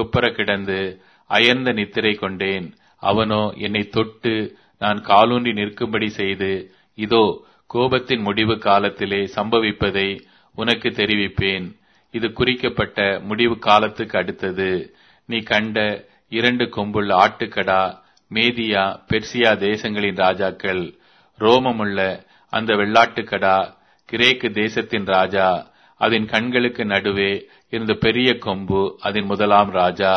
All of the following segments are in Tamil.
குப்பர கிடந்து அயர்ந்த நித்திரை கொண்டேன் அவனோ என்னை தொட்டு நான் காலூன்றி நிற்கும்படி செய்து இதோ கோபத்தின் முடிவு காலத்திலே சம்பவிப்பதை உனக்கு தெரிவிப்பேன் இது குறிக்கப்பட்ட முடிவு காலத்துக்கு அடுத்தது நீ கண்ட இரண்டு கொம்புள்ள ஆட்டுக்கடா மேதியா பெர்சியா தேசங்களின் ராஜாக்கள் ரோமமுள்ள அந்த வெள்ளாட்டுக்கடா கிரேக்கு தேசத்தின் ராஜா அதன் கண்களுக்கு நடுவே இருந்த பெரிய கொம்பு அதன் முதலாம் ராஜா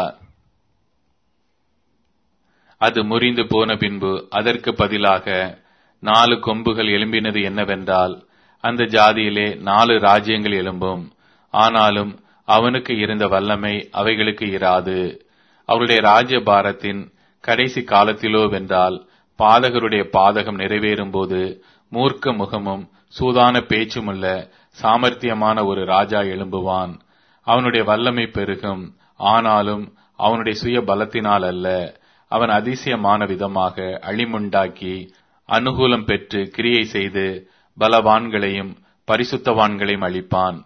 அது முறிந்து போன பின்பு அதற்கு பதிலாக நாலு கொம்புகள் எழும்பினது என்னவென்றால் அந்த ஜாதியிலே நாலு ராஜ்யங்கள் எழும்பும் ஆனாலும் அவனுக்கு இருந்த வல்லமை அவைகளுக்கு இராது அவருடைய ராஜ்ய பாரத்தின் கடைசி காலத்திலோ வென்றால் பாதகருடைய பாதகம் நிறைவேறும் போது மூர்க்க முகமும் சூதான பேச்சுமுள்ள சாமர்த்தியமான ஒரு ராஜா எழும்புவான் அவனுடைய வல்லமை பெருகும் ஆனாலும் அவனுடைய சுய பலத்தினால் அல்ல அவன் அதிசயமான விதமாக அழிமுண்டாக்கி அனுகூலம் பெற்று கிரியை செய்து பலவான்களையும் பரிசுத்தவான்களையும் அளிப்பான்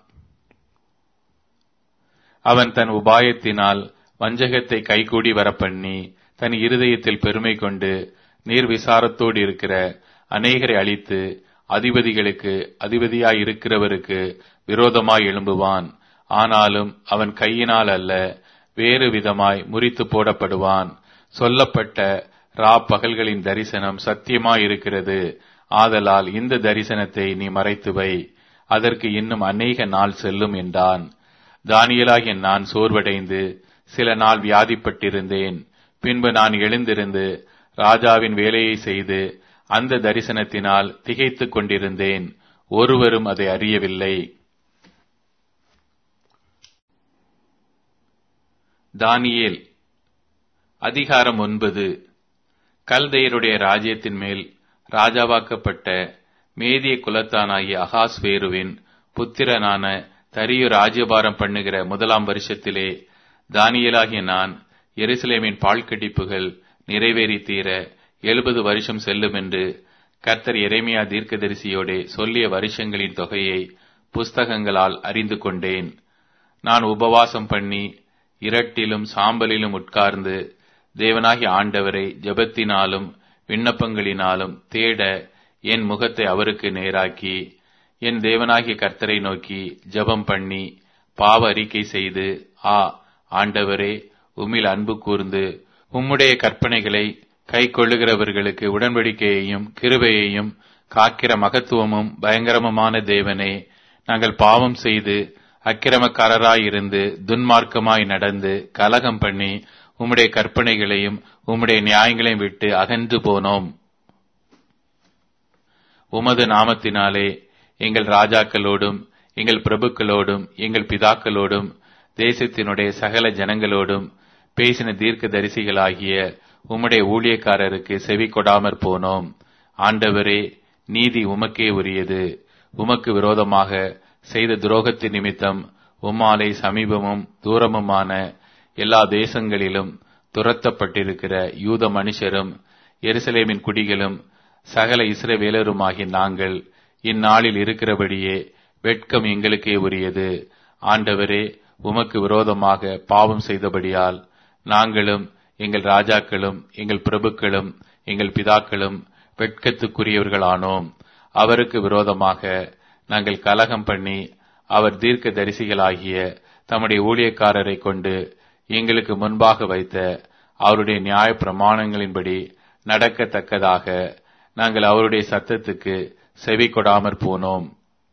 அவன் தன் உபாயத்தினால் வஞ்சகத்தை கைகூடி வரப்பண்ணி தன் இருதயத்தில் பெருமை கொண்டு நீர் விசாரத்தோடு இருக்கிற அநேகரை அழித்து அதிபதிகளுக்கு அதிபதியாய் இருக்கிறவருக்கு விரோதமாய் எழும்புவான் ஆனாலும் அவன் கையினால் அல்ல வேறு விதமாய் முறித்து போடப்படுவான் சொல்லப்பட்ட ரா பகல்களின் தரிசனம் சத்தியமாயிருக்கிறது ஆதலால் இந்த தரிசனத்தை நீ மறைத்து வை அதற்கு இன்னும் அநேக நாள் செல்லும் என்றான் தானியலாகிய நான் சோர்வடைந்து சில நாள் வியாதிப்பட்டிருந்தேன் பின்பு நான் எழுந்திருந்து ராஜாவின் வேலையை செய்து அந்த தரிசனத்தினால் திகைத்துக் கொண்டிருந்தேன் ஒருவரும் அதை அறியவில்லை தானியேல் அதிகாரம் ஒன்பது கல்தையருடைய ராஜ்யத்தின் மேல் ராஜாவாக்கப்பட்ட மேதிய குலத்தானாகிய அகாஸ்வேருவின் புத்திரனான தரியு ராஜ்யபாரம் பண்ணுகிற முதலாம் வருஷத்திலே தானியலாகிய நான் எருசலேமின் பாழ்கடிப்புகள் நிறைவேறி தீர எழுபது வருஷம் செல்லும் என்று கர்த்தர் எரேமியா தீர்க்கதரிசியோடே சொல்லிய வருஷங்களின் தொகையை புஸ்தகங்களால் அறிந்து கொண்டேன் நான் உபவாசம் பண்ணி இரட்டிலும் சாம்பலிலும் உட்கார்ந்து தேவனாகிய ஆண்டவரை ஜெபத்தினாலும் விண்ணப்பங்களினாலும் தேட என் முகத்தை அவருக்கு நேராக்கி என் தேவனாகிய கர்த்தரை நோக்கி ஜெபம் பண்ணி பாவ அறிக்கை செய்து ஆ ஆண்டவரே உம்மில் அன்பு கூர்ந்து உம்முடைய கற்பனைகளை கை கொள்ளுகிறவர்களுக்கு உடன்படிக்கையையும் கிருபையையும் காக்கிற மகத்துவமும் பயங்கரமுமான தேவனே நாங்கள் பாவம் செய்து அக்கிரமக்காரராயிருந்து துன்மார்க்கமாய் நடந்து கலகம் பண்ணி உம்முடைய கற்பனைகளையும் உம்முடைய நியாயங்களையும் விட்டு அகன்று போனோம் உமது நாமத்தினாலே எங்கள் ராஜாக்களோடும் எங்கள் பிரபுக்களோடும் எங்கள் பிதாக்களோடும் தேசத்தினுடைய சகல ஜனங்களோடும் பேசின தீர்க்க தரிசிகளாகிய உம்முடைய ஊழியக்காரருக்கு செவி கொடாமற் போனோம் ஆண்டவரே நீதி உமக்கே உரியது உமக்கு விரோதமாக செய்த துரோகத்தின் நிமித்தம் உம்மாலை சமீபமும் தூரமுமான எல்லா தேசங்களிலும் துரத்தப்பட்டிருக்கிற யூத மனுஷரும் எருசலேமின் குடிகளும் சகல இஸ்ரவேலருமாகிய நாங்கள் இந்நாளில் இருக்கிறபடியே வெட்கம் எங்களுக்கே உரியது ஆண்டவரே உமக்கு விரோதமாக பாவம் செய்தபடியால் நாங்களும் எங்கள் ராஜாக்களும் எங்கள் பிரபுக்களும் எங்கள் பிதாக்களும் வெட்கத்துக்குரியவர்களானோம் அவருக்கு விரோதமாக நாங்கள் கலகம் பண்ணி அவர் தீர்க்க தரிசிகளாகிய தம்முடைய ஊழியக்காரரை கொண்டு எங்களுக்கு முன்பாக வைத்த அவருடைய நியாய பிரமாணங்களின்படி நடக்கத்தக்கதாக நாங்கள் அவருடைய சத்தத்துக்கு செவி கொடாமற் போனோம்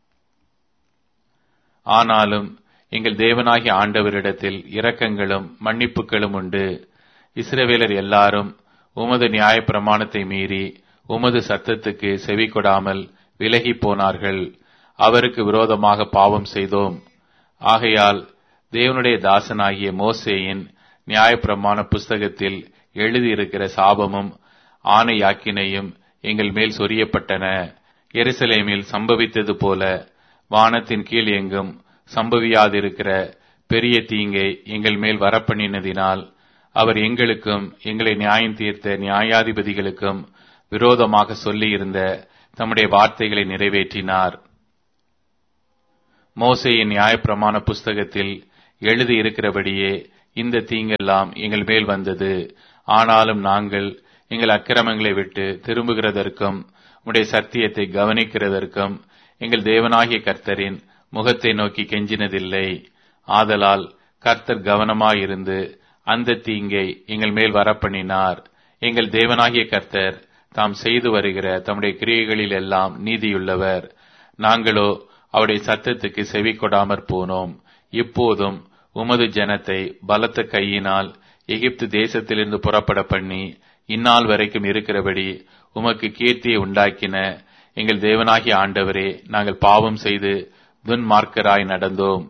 ஆனாலும் எங்கள் தேவனாகிய ஆண்டவரிடத்தில் இரக்கங்களும் மன்னிப்புகளும் உண்டு இஸ்ரவேலர் எல்லாரும் உமது நியாய பிரமாணத்தை மீறி உமது சத்தத்துக்கு செவி கொடாமல் விலகி போனார்கள் அவருக்கு விரோதமாக பாவம் செய்தோம் ஆகையால் தேவனுடைய தாசனாகிய மோசேயின் நியாயப்பிரமாண புஸ்தகத்தில் எழுதியிருக்கிற சாபமும் ஆணை யாக்கினையும் எங்கள் மேல் சொரியப்பட்டன எருசலேமில் சம்பவித்தது போல வானத்தின் கீழ் எங்கும் சம்பவியாதிருக்கிற பெரிய தீங்கை எங்கள் மேல் வரப்பண்ணினதினால் அவர் எங்களுக்கும் எங்களை நியாயம் தீர்த்த நியாயாதிபதிகளுக்கும் விரோதமாக சொல்லியிருந்த தம்முடைய வார்த்தைகளை நிறைவேற்றினார் மோசையின் நியாயப்பிரமாண புஸ்தகத்தில் எழுதியிருக்கிறபடியே இந்த தீங்கெல்லாம் எங்கள் மேல் வந்தது ஆனாலும் நாங்கள் எங்கள் அக்கிரமங்களை விட்டு திரும்புகிறதற்கும் உடைய சத்தியத்தை கவனிக்கிறதற்கும் எங்கள் தேவனாகிய கர்த்தரின் முகத்தை நோக்கி கெஞ்சினதில்லை ஆதலால் கர்த்தர் கவனமாயிருந்து அந்த தீங்கை எங்கள் மேல் வரப்பண்ணினார் எங்கள் தேவனாகிய கர்த்தர் தாம் செய்து வருகிற தம்முடைய கிரியைகளில் எல்லாம் நீதியுள்ளவர் நாங்களோ அவருடைய சத்தத்துக்கு செவி கொடாமற் போனோம் இப்போதும் உமது ஜனத்தை பலத்த கையினால் எகிப்து தேசத்திலிருந்து புறப்பட பண்ணி இந்நாள் வரைக்கும் இருக்கிறபடி உமக்கு கீர்த்தியை உண்டாக்கின எங்கள் தேவனாகிய ஆண்டவரே நாங்கள் பாவம் செய்து துன்மார்க்கராய் நடந்தோம்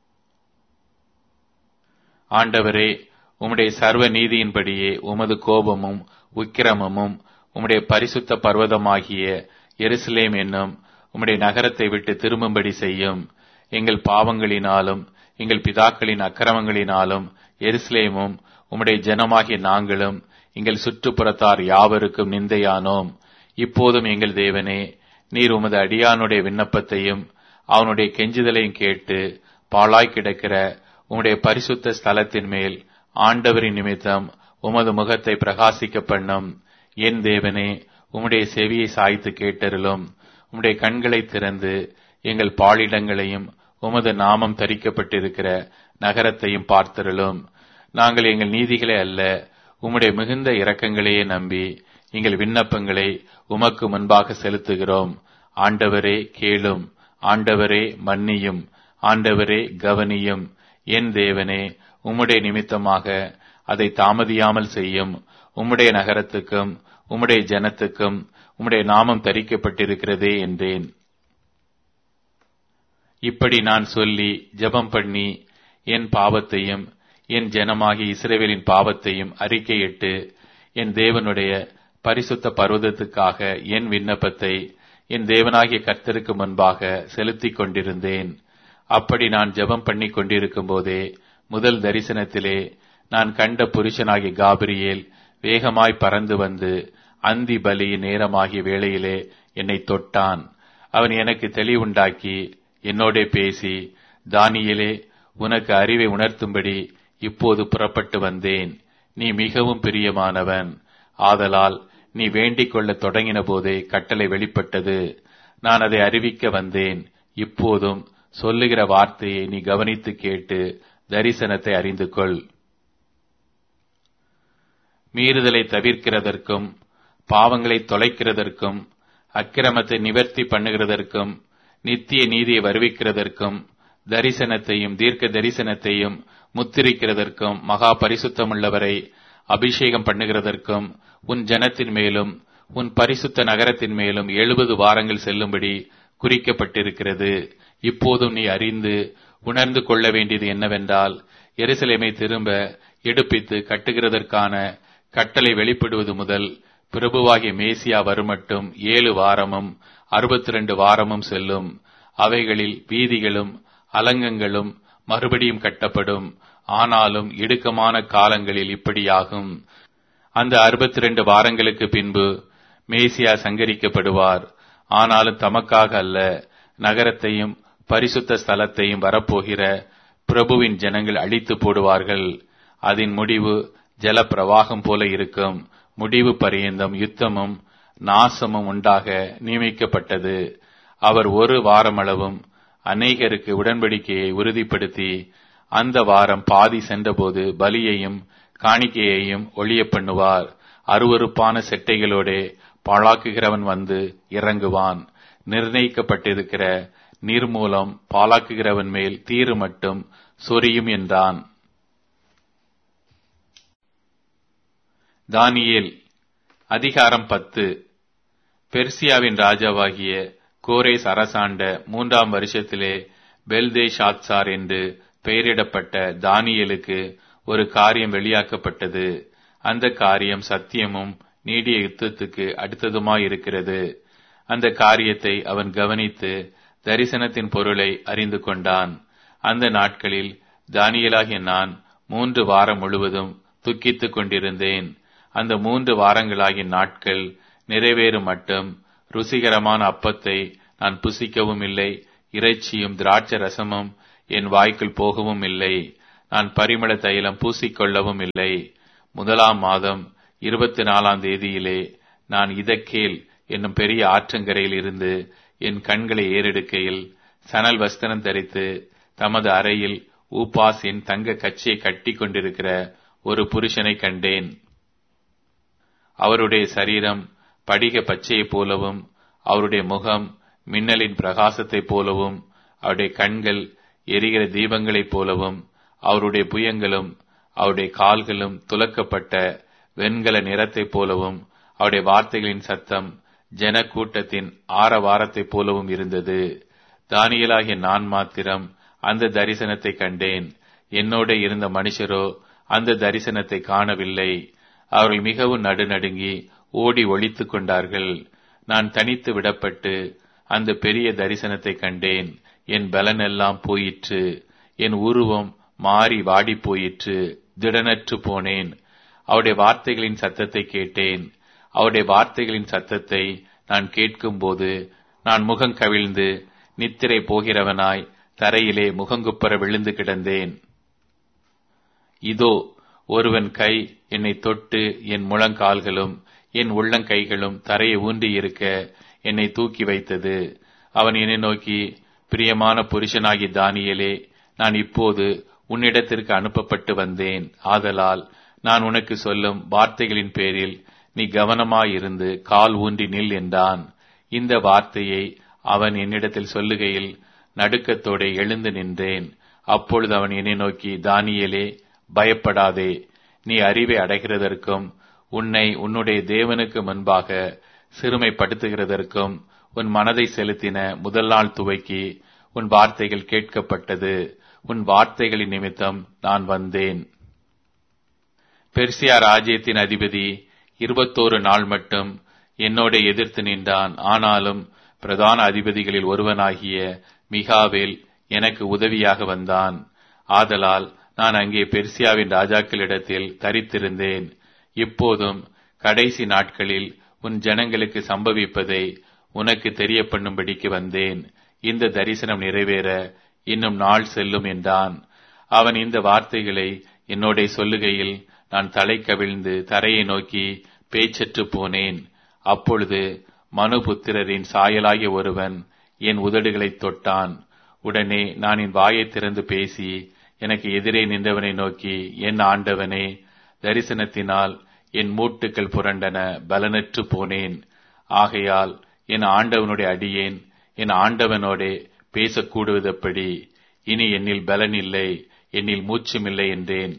ஆண்டவரே உம்முடைய சர்வ நீதியின்படியே உமது கோபமும் உக்கிரமமும் உம்முடைய பரிசுத்த பர்வதமாகிய எருசலேம் என்னும் உம்முடைய நகரத்தை விட்டு திரும்பும்படி செய்யும் எங்கள் பாவங்களினாலும் எங்கள் பிதாக்களின் அக்கிரமங்களினாலும் எருசலேமும் உம்முடைய ஜனமாகிய நாங்களும் எங்கள் சுற்றுப்புறத்தார் யாவருக்கும் நிந்தையானோம் இப்போதும் எங்கள் தேவனே நீர் உமது அடியானுடைய விண்ணப்பத்தையும் அவனுடைய கெஞ்சுதலையும் கேட்டு பாழாய் கிடக்கிற உம்முடைய பரிசுத்த ஸ்தலத்தின் மேல் ஆண்டவரின் நிமித்தம் உமது முகத்தை பிரகாசிக்க பண்ணும் என் தேவனே உம்முடைய செவியை சாய்த்து கேட்டருளும் உம்முடைய கண்களை திறந்து எங்கள் பாலிடங்களையும் உமது நாமம் தரிக்கப்பட்டிருக்கிற நகரத்தையும் பார்த்தருளும் நாங்கள் எங்கள் நீதிகளை அல்ல உம்முடைய மிகுந்த இரக்கங்களையே நம்பி எங்கள் விண்ணப்பங்களை உமக்கு முன்பாக செலுத்துகிறோம் ஆண்டவரே கேளும் ஆண்டவரே மன்னியும் ஆண்டவரே கவனியும் என் தேவனே உம்முடைய நிமித்தமாக அதை தாமதியாமல் செய்யும் உம்முடைய நகரத்துக்கும் உம்முடைய ஜனத்துக்கும் உம்முடைய நாமம் தரிக்கப்பட்டிருக்கிறதே என்றேன் இப்படி நான் சொல்லி ஜெபம் பண்ணி என் பாவத்தையும் என் ஜனமாகி இஸ்ரேவேலின் பாவத்தையும் அறிக்கையிட்டு என் தேவனுடைய பரிசுத்த பர்வதத்துக்காக என் விண்ணப்பத்தை என் தேவனாகிய கர்த்தருக்கு முன்பாக செலுத்திக் கொண்டிருந்தேன் அப்படி நான் ஜெபம் பண்ணி கொண்டிருக்கும் போதே முதல் தரிசனத்திலே நான் கண்ட புருஷனாகிய காபிரியேல் வேகமாய் பறந்து வந்து அந்தி பலியின் நேரமாகிய வேளையிலே என்னை தொட்டான் அவன் எனக்கு தெளிவுண்டாக்கி என்னோடே பேசி தானியலே உனக்கு அறிவை உணர்த்தும்படி இப்போது புறப்பட்டு வந்தேன் நீ மிகவும் பிரியமானவன் ஆதலால் நீ வேண்டிக் கொள்ள தொடங்கின போதே கட்டளை வெளிப்பட்டது நான் அதை அறிவிக்க வந்தேன் இப்போதும் சொல்லுகிற வார்த்தையை நீ கவனித்து கேட்டு தரிசனத்தை அறிந்து கொள் மீறுதலை தவிர்க்கிறதற்கும் பாவங்களை தொலைக்கிறதற்கும் அக்கிரமத்தை நிவர்த்தி பண்ணுகிறதற்கும் நித்திய நீதியை வருவிக்கிறதற்கும் தரிசனத்தையும் தீர்க்க தரிசனத்தையும் முத்திரிக்கிறதற்கும் மகா பரிசுத்தமுள்ளவரை அபிஷேகம் பண்ணுகிறதற்கும் உன் ஜனத்தின் மேலும் உன் பரிசுத்த நகரத்தின் மேலும் எழுபது வாரங்கள் செல்லும்படி குறிக்கப்பட்டிருக்கிறது இப்போதும் நீ அறிந்து உணர்ந்து கொள்ள வேண்டியது என்னவென்றால் எருசலேமை திரும்ப எடுப்பித்து கட்டுகிறதற்கான கட்டளை வெளிப்படுவது முதல் பிரபுவாகிய மேசியா வருமட்டும் ஏழு வாரமும் அறுபத்தி ரெண்டு வாரமும் செல்லும் அவைகளில் வீதிகளும் அலங்கங்களும் மறுபடியும் கட்டப்படும் ஆனாலும் இடுக்கமான காலங்களில் இப்படியாகும் அந்த அறுபத்தி ரெண்டு வாரங்களுக்கு பின்பு மேசியா சங்கரிக்கப்படுவார் ஆனாலும் தமக்காக அல்ல நகரத்தையும் பரிசுத்த ஸ்தலத்தையும் வரப்போகிற பிரபுவின் ஜனங்கள் அழித்து போடுவார்கள் அதன் முடிவு ஜல பிரவாகம் போல இருக்கும் முடிவு பரியந்தம் யுத்தமும் நாசமும் உண்டாக நியமிக்கப்பட்டது அவர் ஒரு வாரமளவும் அநேகருக்கு உடன்படிக்கையை உறுதிப்படுத்தி அந்த வாரம் பாதி சென்றபோது பலியையும் காணிக்கையையும் ஒளிய பண்ணுவார் அருவறுப்பான செட்டைகளோடே பாழாக்குகிறவன் வந்து இறங்குவான் நிர்ணயிக்கப்பட்டிருக்கிற நீர்மூலம் பாலாக்குகிறவன் மேல் தீரு மட்டும் சொரியும் என்றான் தானியேல் அதிகாரம் பத்து பெர்சியாவின் ராஜாவாகிய கோரேஸ் அரசாண்ட மூன்றாம் வருஷத்திலே பெல்தே ஷாத்சார் என்று பெயரிடப்பட்ட தானியலுக்கு ஒரு காரியம் வெளியாக்கப்பட்டது அந்த காரியம் சத்தியமும் நீடிய யுத்தத்துக்கு அடுத்ததுமாயிருக்கிறது அந்த காரியத்தை அவன் கவனித்து தரிசனத்தின் பொருளை அறிந்து கொண்டான் அந்த நாட்களில் தானியலாகிய நான் மூன்று வாரம் முழுவதும் துக்கித்துக் கொண்டிருந்தேன் அந்த மூன்று வாரங்களாகிய நாட்கள் நிறைவேறும் மட்டும் ருசிகரமான அப்பத்தை நான் புசிக்கவும் இல்லை இறைச்சியும் திராட்சை ரசமும் என் வாய்க்குள் போகவும் இல்லை நான் பரிமள தைலம் பூசிக்கொள்ளவும் இல்லை முதலாம் மாதம் இருபத்தி நாலாம் தேதியிலே நான் இதக்கேல் என்னும் பெரிய ஆற்றங்கரையில் இருந்து என் கண்களை ஏறெடுக்கையில் சணல் வஸ்திரம் தரித்து தமது அறையில் ஊப்பாஸ் என் தங்க கச்சியை கட்டி கொண்டிருக்கிற ஒரு புருஷனை கண்டேன் அவருடைய சரீரம் படிக பச்சையைப் போலவும் அவருடைய முகம் மின்னலின் பிரகாசத்தைப் போலவும் அவருடைய கண்கள் எரிகிற தீபங்களைப் போலவும் அவருடைய புயங்களும் அவருடைய கால்களும் துலக்கப்பட்ட வெண்கல நிறத்தைப் போலவும் அவருடைய வார்த்தைகளின் சத்தம் ஜன கூட்டத்தின் ஆரவாரத்தைப் போலவும் இருந்தது தானியலாகிய நான் மாத்திரம் அந்த தரிசனத்தை கண்டேன் என்னோட இருந்த மனுஷரோ அந்த தரிசனத்தை காணவில்லை அவர்கள் மிகவும் நடுநடுங்கி ஓடி ஒழித்துக் கொண்டார்கள் நான் தனித்து விடப்பட்டு அந்த பெரிய தரிசனத்தை கண்டேன் என் பலனெல்லாம் போயிற்று என் உருவம் மாறி வாடி போயிற்று திடனற்று போனேன் அவருடைய வார்த்தைகளின் சத்தத்தை கேட்டேன் அவருடைய வார்த்தைகளின் சத்தத்தை நான் கேட்கும்போது நான் முகம் கவிழ்ந்து நித்திரை போகிறவனாய் தரையிலே முகங்குப்புற விழுந்து கிடந்தேன் இதோ ஒருவன் கை என்னை தொட்டு என் முழங்கால்களும் என் உள்ளங்கைகளும் தரையை ஊன்றி இருக்க என்னை தூக்கி வைத்தது அவன் என்னை நோக்கி பிரியமான புருஷனாகி தானியலே நான் இப்போது உன்னிடத்திற்கு அனுப்பப்பட்டு வந்தேன் ஆதலால் நான் உனக்கு சொல்லும் வார்த்தைகளின் பேரில் நீ கவனமாயிருந்து கால் ஊன்றி நில் என்றான் இந்த வார்த்தையை அவன் என்னிடத்தில் சொல்லுகையில் நடுக்கத்தோടെ எழுந்து நின்றேன் அப்பொழுது அவன் என்னை நோக்கி தானியலே பயப்படாதே நீ அறிவை அடைகிறதற்கும் உன்னை உன்னுடைய தேவனுக்கு முன்பாக சிறுமைப்படுத்துகிறதற்கும் உன் மனதை செலுத்தின முதல் நாள் துவக்கி உன் வார்த்தைகள் கேட்கப்பட்டது உன் வார்த்தைகளின் நிமித்தம் நான் வந்தேன் பெர்சியா ராஜ்யத்தின் அதிபதி இருபத்தோரு நாள் மட்டும் என்னோட எதிர்த்து நின்றான் ஆனாலும் பிரதான அதிபதிகளில் ஒருவனாகிய மிகாவேல் எனக்கு உதவியாக வந்தான் ஆதலால் நான் அங்கே பெர்சியாவின் ராஜாக்களிடத்தில் தரித்திருந்தேன் இப்போதும் கடைசி நாட்களில் உன் ஜனங்களுக்கு சம்பவிப்பதை உனக்கு தெரிய பண்ணும்படிக்கு வந்தேன் இந்த தரிசனம் நிறைவேற இன்னும் நாள் செல்லும் என்றான் அவன் இந்த வார்த்தைகளை என்னோட சொல்லுகையில் நான் தலை கவிழ்ந்து தரையை நோக்கி பேச்சற்று போனேன் அப்பொழுது மனுபுத்திரரின் சாயலாகிய ஒருவன் என் உதடுகளைத் தொட்டான் உடனே நான் என் வாயை திறந்து பேசி எனக்கு எதிரே நின்றவனை நோக்கி என் ஆண்டவனே தரிசனத்தினால் என் மூட்டுக்கள் புரண்டன பலனற்று போனேன் ஆகையால் என் ஆண்டவனுடைய அடியேன் என் ஆண்டவனோடே பேசக்கூடுவதப்படி இனி என்னில் பலன் இல்லை என்னில் மூச்சுமில்லை என்றேன்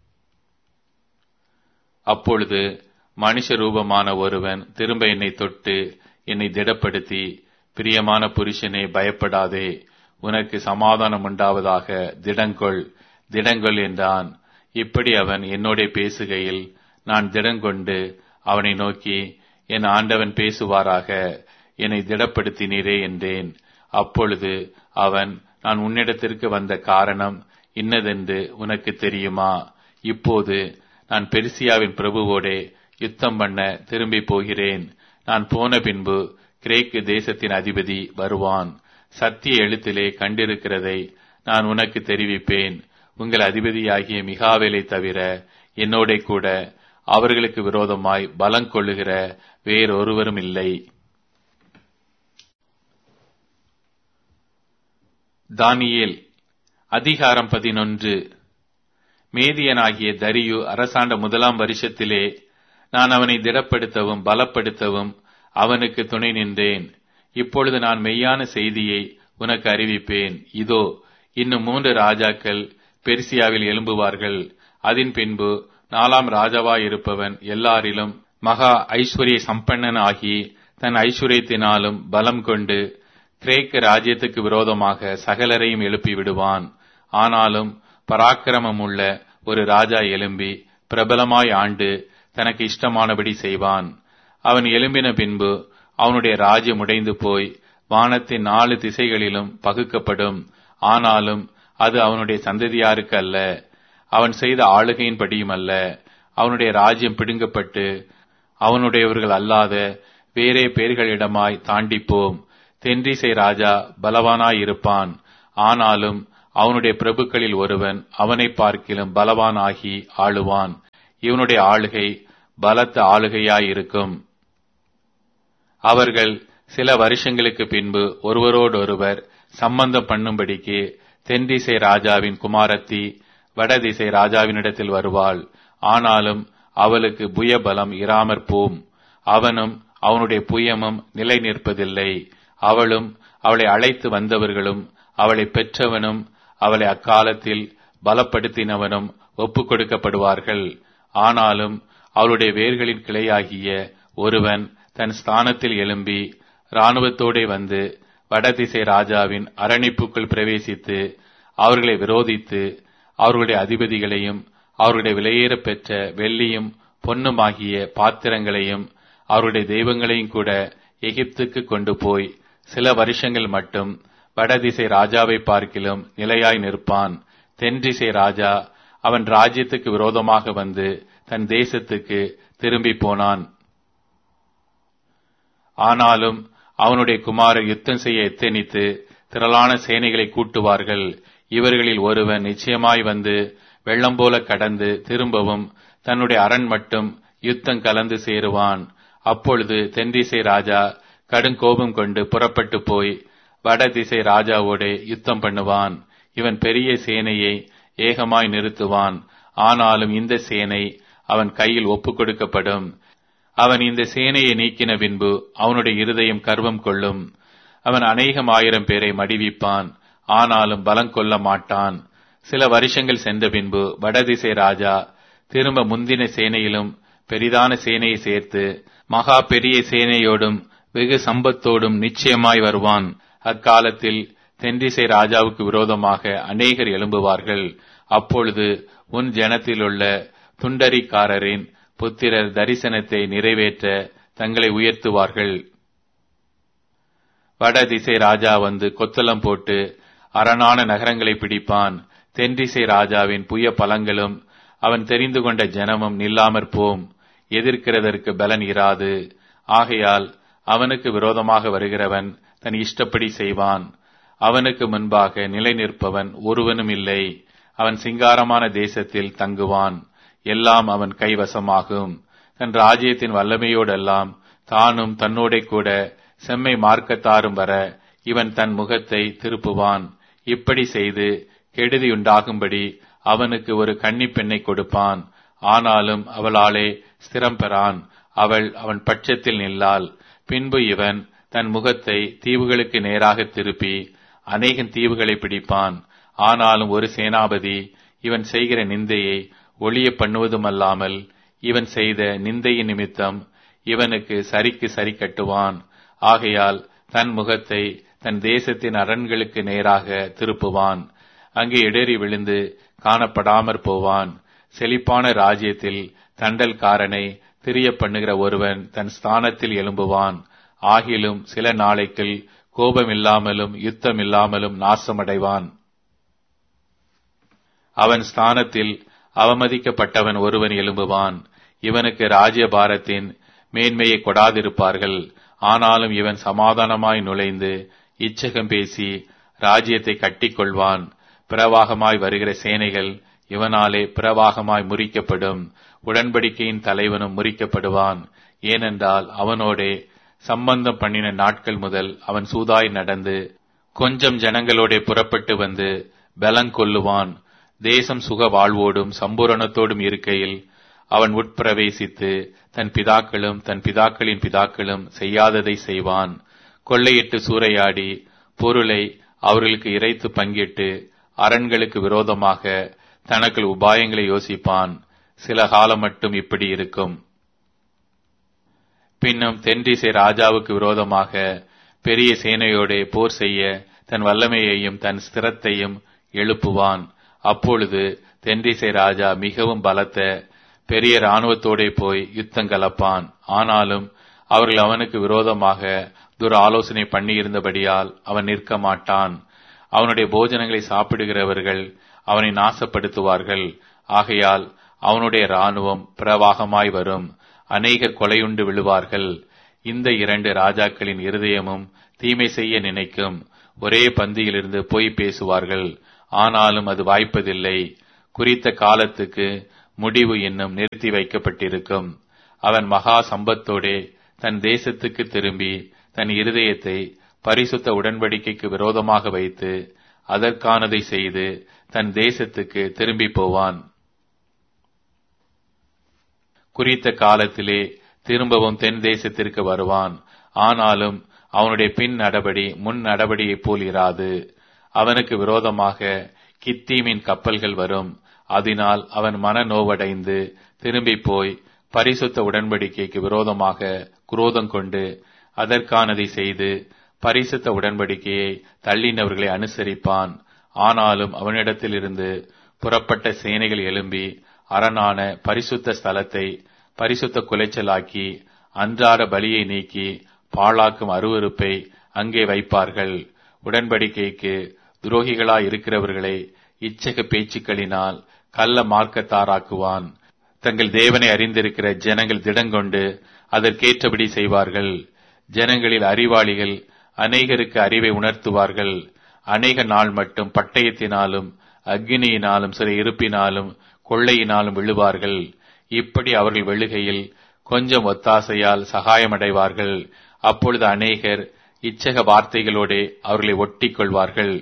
அப்பொழுது மனுஷ ரூபமான ஒருவன் திரும்ப என்னை தொட்டு என்னை திடப்படுத்தி பிரியமான புருஷனே பயப்படாதே உனக்கு சமாதானம் உண்டாவதாக திடங்கொள் திடங்கொள் என்றான் இப்படி அவன் என்னோட பேசுகையில் நான் திடங்கொண்டு அவனை நோக்கி என் ஆண்டவன் பேசுவாராக என்னை திடப்படுத்தினீரே என்றேன் அப்பொழுது அவன் நான் உன்னிடத்திற்கு வந்த காரணம் இன்னதென்று உனக்கு தெரியுமா இப்போது நான் பெருசியாவின் பிரபுவோடே யுத்தம் பண்ண திரும்பி போகிறேன் நான் போன பின்பு கிரேக்கு தேசத்தின் அதிபதி வருவான் சத்திய எழுத்திலே கண்டிருக்கிறதை நான் உனக்கு தெரிவிப்பேன் உங்கள் அதிபதியாகிய மிகாவேலை தவிர என்னோட கூட அவர்களுக்கு விரோதமாய் பலம் கொள்ளுகிற வேறொருவரும் இல்லை தானியேல் அதிகாரம் பதினொன்று மேதியனாகிய தரியு அரசாண்ட முதலாம் வருஷத்திலே நான் அவனை திடப்படுத்தவும் பலப்படுத்தவும் அவனுக்கு துணை நின்றேன் இப்பொழுது நான் மெய்யான செய்தியை உனக்கு அறிவிப்பேன் இதோ இன்னும் மூன்று ராஜாக்கள் பெர்சியாவில் எழும்புவார்கள் அதன் பின்பு நாலாம் ராஜாவாயிருப்பவன் எல்லாரிலும் மகா ஐஸ்வர்ய சம்பன்னன் ஆகி தன் ஐஸ்வர்யத்தினாலும் பலம் கொண்டு கிரேக்க ராஜ்யத்துக்கு விரோதமாக சகலரையும் எழுப்பி விடுவான் ஆனாலும் பராக்கிரமமுள்ள ஒரு ராஜா எழும்பி பிரபலமாய் ஆண்டு தனக்கு இஷ்டமானபடி செய்வான் அவன் எழும்பின பின்பு அவனுடைய ராஜ்யம் உடைந்து போய் வானத்தின் நாலு திசைகளிலும் பகுக்கப்படும் ஆனாலும் அது அவனுடைய சந்ததியாருக்கு அல்ல அவன் செய்த ஆளுகையின்படியும் அல்ல அவனுடைய ராஜ்யம் பிடுங்கப்பட்டு அவனுடையவர்கள் அல்லாத வேறே பேர்களிடமாய் தாண்டிப்போம் தென்றிசை ராஜா பலவானாயிருப்பான் ஆனாலும் அவனுடைய பிரபுக்களில் ஒருவன் அவனை பார்க்கிலும் பலவான் ஆகி ஆளுவான் இவனுடைய ஆளுகை பலத்த ஆளுகையாயிருக்கும் அவர்கள் சில வருஷங்களுக்கு பின்பு ஒருவரோடொருவர் சம்பந்தம் பண்ணும்படிக்கு தென்திசை ராஜாவின் குமாரத்தி வடதிசை ராஜாவினிடத்தில் வருவாள் ஆனாலும் அவளுக்கு புயபலம் இராமற் போம் அவனும் அவனுடைய புயமும் நிலை நிற்பதில்லை அவளும் அவளை அழைத்து வந்தவர்களும் அவளை பெற்றவனும் அவளை அக்காலத்தில் பலப்படுத்தினவனும் ஒப்புக் கொடுக்கப்படுவார்கள் ஆனாலும் அவளுடைய வேர்களின் கிளையாகிய ஒருவன் தன் ஸ்தானத்தில் எழும்பி இராணுவத்தோடே வந்து வடதிசை ராஜாவின் அரணிப்புக்குள் பிரவேசித்து அவர்களை விரோதித்து அவர்களுடைய அதிபதிகளையும் அவர்களுடைய விலையேற பெற்ற வெள்ளியும் பொன்னுமாகிய பாத்திரங்களையும் அவருடைய தெய்வங்களையும் கூட எகிப்துக்கு கொண்டு போய் சில வருஷங்கள் மட்டும் வடதிசை ராஜாவை பார்க்கிலும் நிலையாய் நிற்பான் தென்திசை ராஜா அவன் ராஜ்யத்துக்கு விரோதமாக வந்து தன் தேசத்துக்கு திரும்பி போனான் ஆனாலும் அவனுடைய குமாரர் யுத்தம் செய்ய எத்தனித்து திரளான சேனைகளை கூட்டுவார்கள் இவர்களில் ஒருவன் நிச்சயமாய் வந்து வெள்ளம் போல கடந்து திரும்பவும் தன்னுடைய அரண் மட்டும் யுத்தம் கலந்து சேருவான் அப்பொழுது தென்திசை ராஜா கடுங்கோபம் கொண்டு புறப்பட்டு போய் வடதிசை ராஜாவோடே யுத்தம் பண்ணுவான் இவன் பெரிய சேனையை ஏகமாய் நிறுத்துவான் ஆனாலும் இந்த சேனை அவன் கையில் ஒப்புக் கொடுக்கப்படும் அவன் இந்த சேனையை நீக்கின பின்பு அவனுடைய இருதயம் கர்வம் கொள்ளும் அவன் அநேகம் ஆயிரம் பேரை மடிவிப்பான் ஆனாலும் பலம் கொள்ள மாட்டான் சில வருஷங்கள் சென்ற பின்பு வடதிசை ராஜா திரும்ப முந்தின சேனையிலும் பெரிதான சேனையை சேர்த்து மகா பெரிய சேனையோடும் வெகு சம்பத்தோடும் நிச்சயமாய் வருவான் அக்காலத்தில் தென்திசை ராஜாவுக்கு விரோதமாக அநேகர் எழும்புவார்கள் அப்பொழுது உன் ஜனத்திலுள்ள துண்டரிக்காரரின் புத்திரர் தரிசனத்தை நிறைவேற்ற தங்களை உயர்த்துவார்கள் வடதிசை ராஜா வந்து கொத்தளம் போட்டு அரணான நகரங்களை பிடிப்பான் தென்திசை ராஜாவின் புய பலங்களும் அவன் தெரிந்து கொண்ட ஜனமும் நில்லாமற் போம் எதிர்க்கிறதற்கு பலன் இராது ஆகையால் அவனுக்கு விரோதமாக வருகிறவன் தன் இஷ்டப்படி செய்வான் அவனுக்கு முன்பாக நிலை நிற்பவன் ஒருவனும் இல்லை அவன் சிங்காரமான தேசத்தில் தங்குவான் எல்லாம் அவன் கைவசமாகும் தன் ராஜ்யத்தின் வல்லமையோடெல்லாம் தானும் தன்னோடே கூட செம்மை மார்க்கத்தாரும் வர இவன் தன் முகத்தை திருப்புவான் இப்படி செய்து கெடுதியுண்டாகும்படி அவனுக்கு ஒரு கன்னி பெண்ணை கொடுப்பான் ஆனாலும் அவளாலே ஸ்திரம் பெறான் அவள் அவன் பட்சத்தில் நில்லாள் பின்பு இவன் தன் முகத்தை தீவுகளுக்கு நேராக திருப்பி அநேகம் தீவுகளை பிடிப்பான் ஆனாலும் ஒரு சேனாபதி இவன் செய்கிற நிந்தையை ஒளிய பண்ணுவதுமல்லாமல் இவன் செய்த நிந்தையின் நிமித்தம் இவனுக்கு சரிக்கு சரி கட்டுவான் ஆகையால் தன் முகத்தை தன் தேசத்தின் அரண்களுக்கு நேராக திருப்புவான் அங்கே இடறி விழுந்து காணப்படாமற் போவான் செழிப்பான ராஜ்யத்தில் தண்டல்காரனை திரிய பண்ணுகிற ஒருவன் தன் ஸ்தானத்தில் எழும்புவான் ஆகிலும் சில நாளைக்குள் கோபமில்லாமலும் யுத்தமில்லாமலும் நாசமடைவான் அவன் ஸ்தானத்தில் அவமதிக்கப்பட்டவன் ஒருவன் எழும்புவான் இவனுக்கு ராஜ்யபாரத்தின் மேன்மையை கொடாதிருப்பார்கள் ஆனாலும் இவன் சமாதானமாய் நுழைந்து இச்சகம் பேசி ராஜ்யத்தை கட்டிக்கொள்வான் பிரவாகமாய் வருகிற சேனைகள் இவனாலே பிரவாகமாய் முறிக்கப்படும் உடன்படிக்கையின் தலைவனும் முறிக்கப்படுவான் ஏனென்றால் அவனோடே சம்பந்தம் பண்ணின நாட்கள் முதல் அவன் சூதாய் நடந்து கொஞ்சம் ஜனங்களோடே புறப்பட்டு வந்து பலங்கொல்லுவான் தேசம் சுக வாழ்வோடும் சம்பூரணத்தோடும் இருக்கையில் அவன் உட்பிரவேசித்து தன் பிதாக்களும் தன் பிதாக்களின் பிதாக்களும் செய்யாததை செய்வான் கொள்ளையிட்டு சூறையாடி பொருளை அவர்களுக்கு இறைத்து பங்கிட்டு அரண்களுக்கு விரோதமாக தனக்குள் உபாயங்களை யோசிப்பான் சில காலம் மட்டும் இப்படி இருக்கும் பின்னும் தென்திசை ராஜாவுக்கு விரோதமாக பெரிய சேனையோடே போர் செய்ய தன் வல்லமையையும் தன் ஸ்திரத்தையும் எழுப்புவான் அப்பொழுது தென்திசை ராஜா மிகவும் பலத்த பெரிய இராணுவத்தோடே போய் யுத்தம் கலப்பான் ஆனாலும் அவர்கள் அவனுக்கு விரோதமாக துர ஆலோசனை பண்ணியிருந்தபடியால் அவன் நிற்க மாட்டான் அவனுடைய போஜனங்களை சாப்பிடுகிறவர்கள் அவனை நாசப்படுத்துவார்கள் ஆகையால் அவனுடைய இராணுவம் பிரவாகமாய் வரும் அநேகர் கொலையுண்டு விழுவார்கள் இந்த இரண்டு ராஜாக்களின் இருதயமும் தீமை செய்ய நினைக்கும் ஒரே பந்தியிலிருந்து பொய் பேசுவார்கள் ஆனாலும் அது வாய்ப்பதில்லை குறித்த காலத்துக்கு முடிவு என்னும் நிறுத்தி வைக்கப்பட்டிருக்கும் அவன் மகா சம்பத்தோடே தன் தேசத்துக்கு திரும்பி தன் இருதயத்தை பரிசுத்த உடன்படிக்கைக்கு விரோதமாக வைத்து அதற்கானதை செய்து தன் தேசத்துக்கு திரும்பி போவான் குறித்த காலத்திலே திரும்பவும் தென் தேசத்திற்கு வருவான் ஆனாலும் அவனுடைய பின் நடபடி முன் நடபடியைப் போல் இராது அவனுக்கு விரோதமாக கித்தீமின் கப்பல்கள் வரும் அதனால் அவன் மன நோவடைந்து திரும்பி போய் பரிசுத்த உடன்படிக்கைக்கு விரோதமாக குரோதம் கொண்டு அதற்கானதை செய்து பரிசுத்த உடன்படிக்கையை தள்ளினவர்களை அனுசரிப்பான் ஆனாலும் அவனிடத்திலிருந்து புறப்பட்ட சேனைகள் எழும்பி அரணான பரிசுத்த ஸ்தலத்தை பரிசுத்த குலைச்சலாக்கி அன்றாட பலியை நீக்கி பாழாக்கும் அருவருப்பை அங்கே வைப்பார்கள் உடன்படிக்கைக்கு துரோகிகளாய் இருக்கிறவர்களை இச்சக பேச்சுக்களினால் கள்ள மார்க்கத்தாராக்குவான் தங்கள் தேவனை அறிந்திருக்கிற ஜனங்கள் திடங்கொண்டு அதற்கேற்றபடி செய்வார்கள் ஜனங்களில் அறிவாளிகள் அநேகருக்கு அறிவை உணர்த்துவார்கள் அநேக நாள் மட்டும் பட்டயத்தினாலும் அக்னியினாலும் சில இருப்பினாலும் கொள்ளையினாலும் விழுவார்கள் இப்படி அவர்கள் வெளுகையில் கொஞ்சம் ஒத்தாசையால் சகாயமடைவார்கள் அப்பொழுது அநேகர் இச்சக வார்த்தைகளோடே அவர்களை ஒட்டிக் கொள்வார்கள்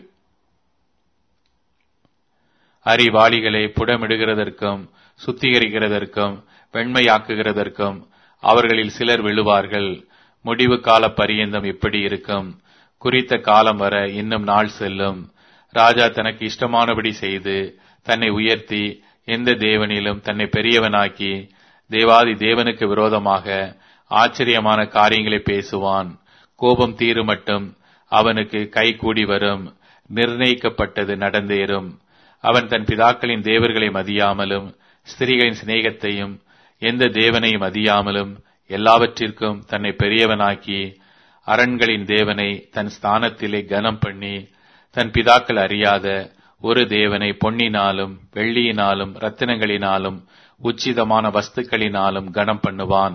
அறிவாளிகளை புடமிடுகிறதற்கும் சுத்திகரிக்கிறதற்கும் வெண்மையாக்குகிறதற்கும் அவர்களில் சிலர் விழுவார்கள் முடிவு கால பரியந்தம் இப்படி இருக்கும் குறித்த காலம் வர இன்னும் நாள் செல்லும் ராஜா தனக்கு இஷ்டமானபடி செய்து தன்னை உயர்த்தி எந்த தேவனிலும் தன்னை பெரியவனாக்கி தேவாதி தேவனுக்கு விரோதமாக ஆச்சரியமான காரியங்களை பேசுவான் கோபம் தீருமட்டும் அவனுக்கு கை கூடி வரும் நிர்ணயிக்கப்பட்டது நடந்தேறும் அவன் தன் பிதாக்களின் தேவர்களை மதியாமலும் ஸ்திரீகளின் சிநேகத்தையும் எந்த தேவனையும் மதியாமலும் எல்லாவற்றிற்கும் தன்னை பெரியவனாக்கி அரண்களின் தேவனை தன் ஸ்தானத்திலே கனம் பண்ணி தன் பிதாக்கள் அறியாத ஒரு தேவனை பொன்னினாலும் வெள்ளியினாலும் ரத்தினங்களினாலும் உச்சிதமான வஸ்துக்களினாலும் கனம் பண்ணுவான்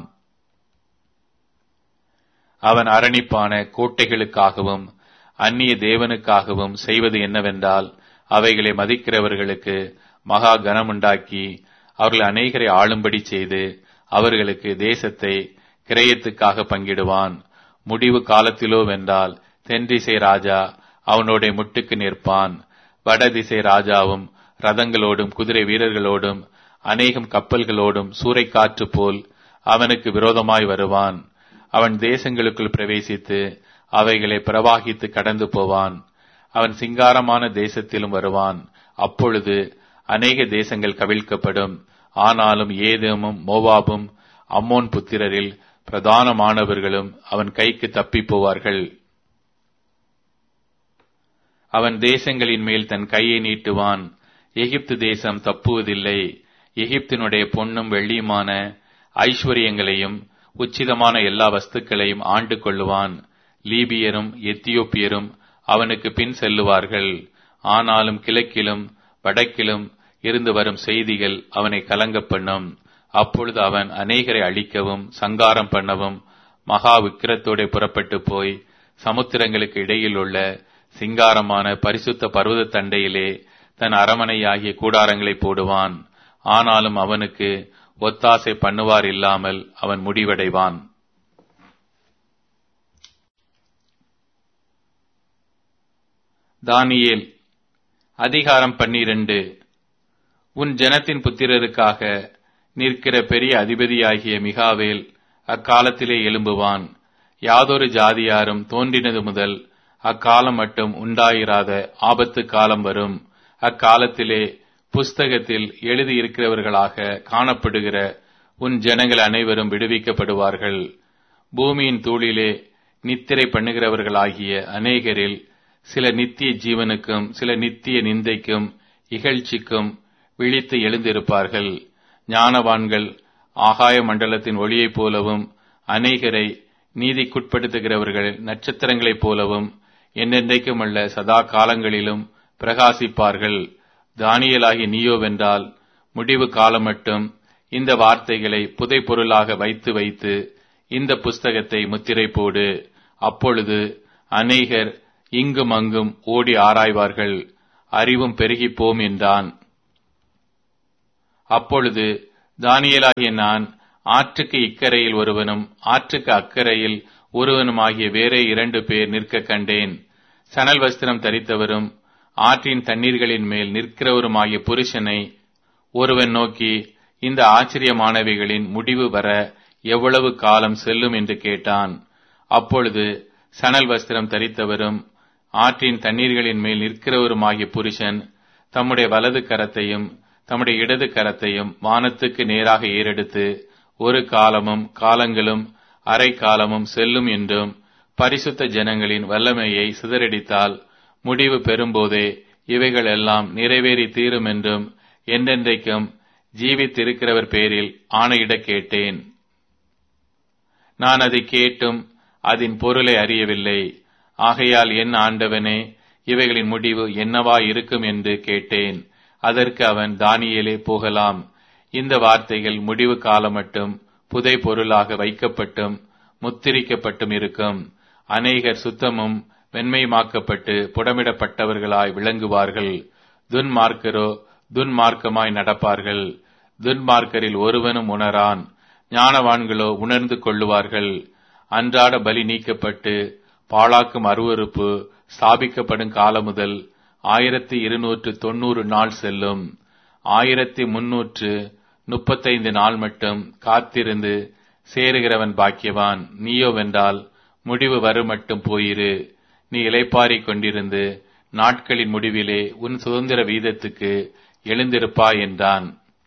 அவன் அரணிப்பான கோட்டைகளுக்காகவும் அந்நிய தேவனுக்காகவும் செய்வது என்னவென்றால் அவைகளை மதிக்கிறவர்களுக்கு மகா கனமுண்டாக்கி அவர்கள் அநேகரை ஆளும்படி செய்து அவர்களுக்கு தேசத்தை கிரயத்துக்காக பங்கிடுவான் முடிவு காலத்திலோ வென்றால் தென்திசை ராஜா அவனோட முட்டுக்கு நிற்பான் வடதிசை ராஜாவும் ரதங்களோடும் குதிரை வீரர்களோடும் அநேகம் கப்பல்களோடும் சூறைக்காற்று போல் அவனுக்கு விரோதமாய் வருவான் அவன் தேசங்களுக்குள் பிரவேசித்து அவைகளை பிரவாகித்து கடந்து போவான் அவன் சிங்காரமான தேசத்திலும் வருவான் அப்பொழுது அநேக தேசங்கள் கவிழ்க்கப்படும் ஆனாலும் ஏதேமும் மோவாபும் அம்மோன் புத்திரரில் பிரதானமானவர்களும் அவன் கைக்கு தப்பிப் போவார்கள் அவன் தேசங்களின் மேல் தன் கையை நீட்டுவான் எகிப்து தேசம் தப்புவதில்லை எகிப்தினுடைய பொன்னும் வெள்ளியுமான ஐஸ்வர்யங்களையும் உச்சிதமான எல்லா வஸ்துக்களையும் ஆண்டு கொள்ளுவான் லீபியரும் எத்தியோப்பியரும் அவனுக்கு பின் செல்லுவார்கள் ஆனாலும் கிழக்கிலும் வடக்கிலும் இருந்து வரும் செய்திகள் அவனை கலங்க பண்ணும் அப்பொழுது அவன் அநேகரை அழிக்கவும் சங்காரம் பண்ணவும் மகா விக்கிரத்தோட புறப்பட்டு போய் சமுத்திரங்களுக்கு இடையில் உள்ள சிங்காரமான பரிசுத்த பர்வத தண்டையிலே தன் அரமனையாகிய கூடாரங்களை போடுவான் ஆனாலும் அவனுக்கு ஒத்தாசை பண்ணுவார் இல்லாமல் அவன் முடிவடைவான் தானியேல் அதிகாரம் பன்னிரண்டு உன் ஜனத்தின் புத்திரருக்காக நிற்கிற பெரிய அதிபதியாகிய மிகாவேல் அக்காலத்திலே எழும்புவான் யாதொரு ஜாதியாரும் தோன்றினது முதல் அக்காலம் மட்டும் உண்டாயிராத ஆபத்து காலம் வரும் அக்காலத்திலே புஸ்தகத்தில் எழுதியிருக்கிறவர்களாக காணப்படுகிற உன் ஜனங்கள் அனைவரும் விடுவிக்கப்படுவார்கள் பூமியின் தூளிலே நித்திரை பண்ணுகிறவர்களாகிய அநேகரில் சில நித்திய ஜீவனுக்கும் சில நித்திய நிந்தைக்கும் இகழ்ச்சிக்கும் விழித்து எழுந்திருப்பார்கள் ஞானவான்கள் ஆகாய மண்டலத்தின் ஒளியைப் போலவும் அநேகரை நீதிக்குட்படுத்துகிறவர்கள் நட்சத்திரங்களைப் போலவும் என்னென்றைக்கும் அல்ல சதா காலங்களிலும் பிரகாசிப்பார்கள் தானியலாகி நீயோவென்றால் முடிவு காலம் மட்டும் இந்த வார்த்தைகளை புதை பொருளாக வைத்து வைத்து இந்த புஸ்தகத்தை முத்திரை போடு அப்பொழுது அநேகர் இங்கும் அங்கும் ஓடி ஆராய்வார்கள் அறிவும் பெருகிப்போம் என்றான் அப்பொழுது தானியலாகிய நான் ஆற்றுக்கு இக்கரையில் ஒருவனும் ஆற்றுக்கு அக்கரையில் ஒருவனுமாகிய வேறே இரண்டு பேர் நிற்க கண்டேன் சணல் வஸ்திரம் தரித்தவரும் ஆற்றின் தண்ணீர்களின் மேல் நிற்கிறவருமாகிய புருஷனை ஒருவன் நோக்கி இந்த ஆச்சரியமானவைகளின் முடிவு வர எவ்வளவு காலம் செல்லும் என்று கேட்டான் அப்பொழுது சணல் வஸ்திரம் தரித்தவரும் ஆற்றின் தண்ணீர்களின் மேல் நிற்கிறவருமாகிய புருஷன் தம்முடைய வலது கரத்தையும் தம்முடைய இடது கரத்தையும் வானத்துக்கு நேராக ஏறெடுத்து ஒரு காலமும் காலங்களும் அரை காலமும் செல்லும் என்றும் பரிசுத்த ஜனங்களின் வல்லமையை சிதறடித்தால் முடிவு பெறும்போதே இவைகள் எல்லாம் நிறைவேறி தீரும் என்றும் என்றென்றைக்கும் ஜீவித்திருக்கிறவர் பேரில் ஆணையிடக் கேட்டேன் நான் அதை கேட்டும் அதன் பொருளை அறியவில்லை ஆகையால் என் ஆண்டவனே இவைகளின் முடிவு என்னவா இருக்கும் என்று கேட்டேன் அதற்கு அவன் தானியேலே போகலாம் இந்த வார்த்தைகள் முடிவு காலம் மட்டும் புதை பொருளாக வைக்கப்பட்டும் முத்திரிக்கப்பட்டும் இருக்கும் அநேகர் சுத்தமும் வெண்மையுமாக்கப்பட்டு புடமிடப்பட்டவர்களாய் விளங்குவார்கள் துன்மார்க்கரோ துன்மார்க்கமாய் நடப்பார்கள் துன்மார்க்கரில் ஒருவனும் உணரான் ஞானவான்களோ உணர்ந்து கொள்ளுவார்கள் அன்றாட பலி நீக்கப்பட்டு பாழாக்கும் அருவறுப்பு ஸ்தாபிக்கப்படும் காலம் முதல் ஆயிரத்தி இருநூற்று தொன்னூறு நாள் செல்லும் ஆயிரத்தி முன்னூற்று முப்பத்தைந்து நாள் மட்டும் காத்திருந்து சேருகிறவன் பாக்கியவான் நீயோ வென்றால் முடிவு வரும் மட்டும் போயிரு நீ இலைப்பாரிக் கொண்டிருந்து நாட்களின் முடிவிலே உன் சுதந்திர வீதத்துக்கு எழுந்திருப்பாய் என்றான்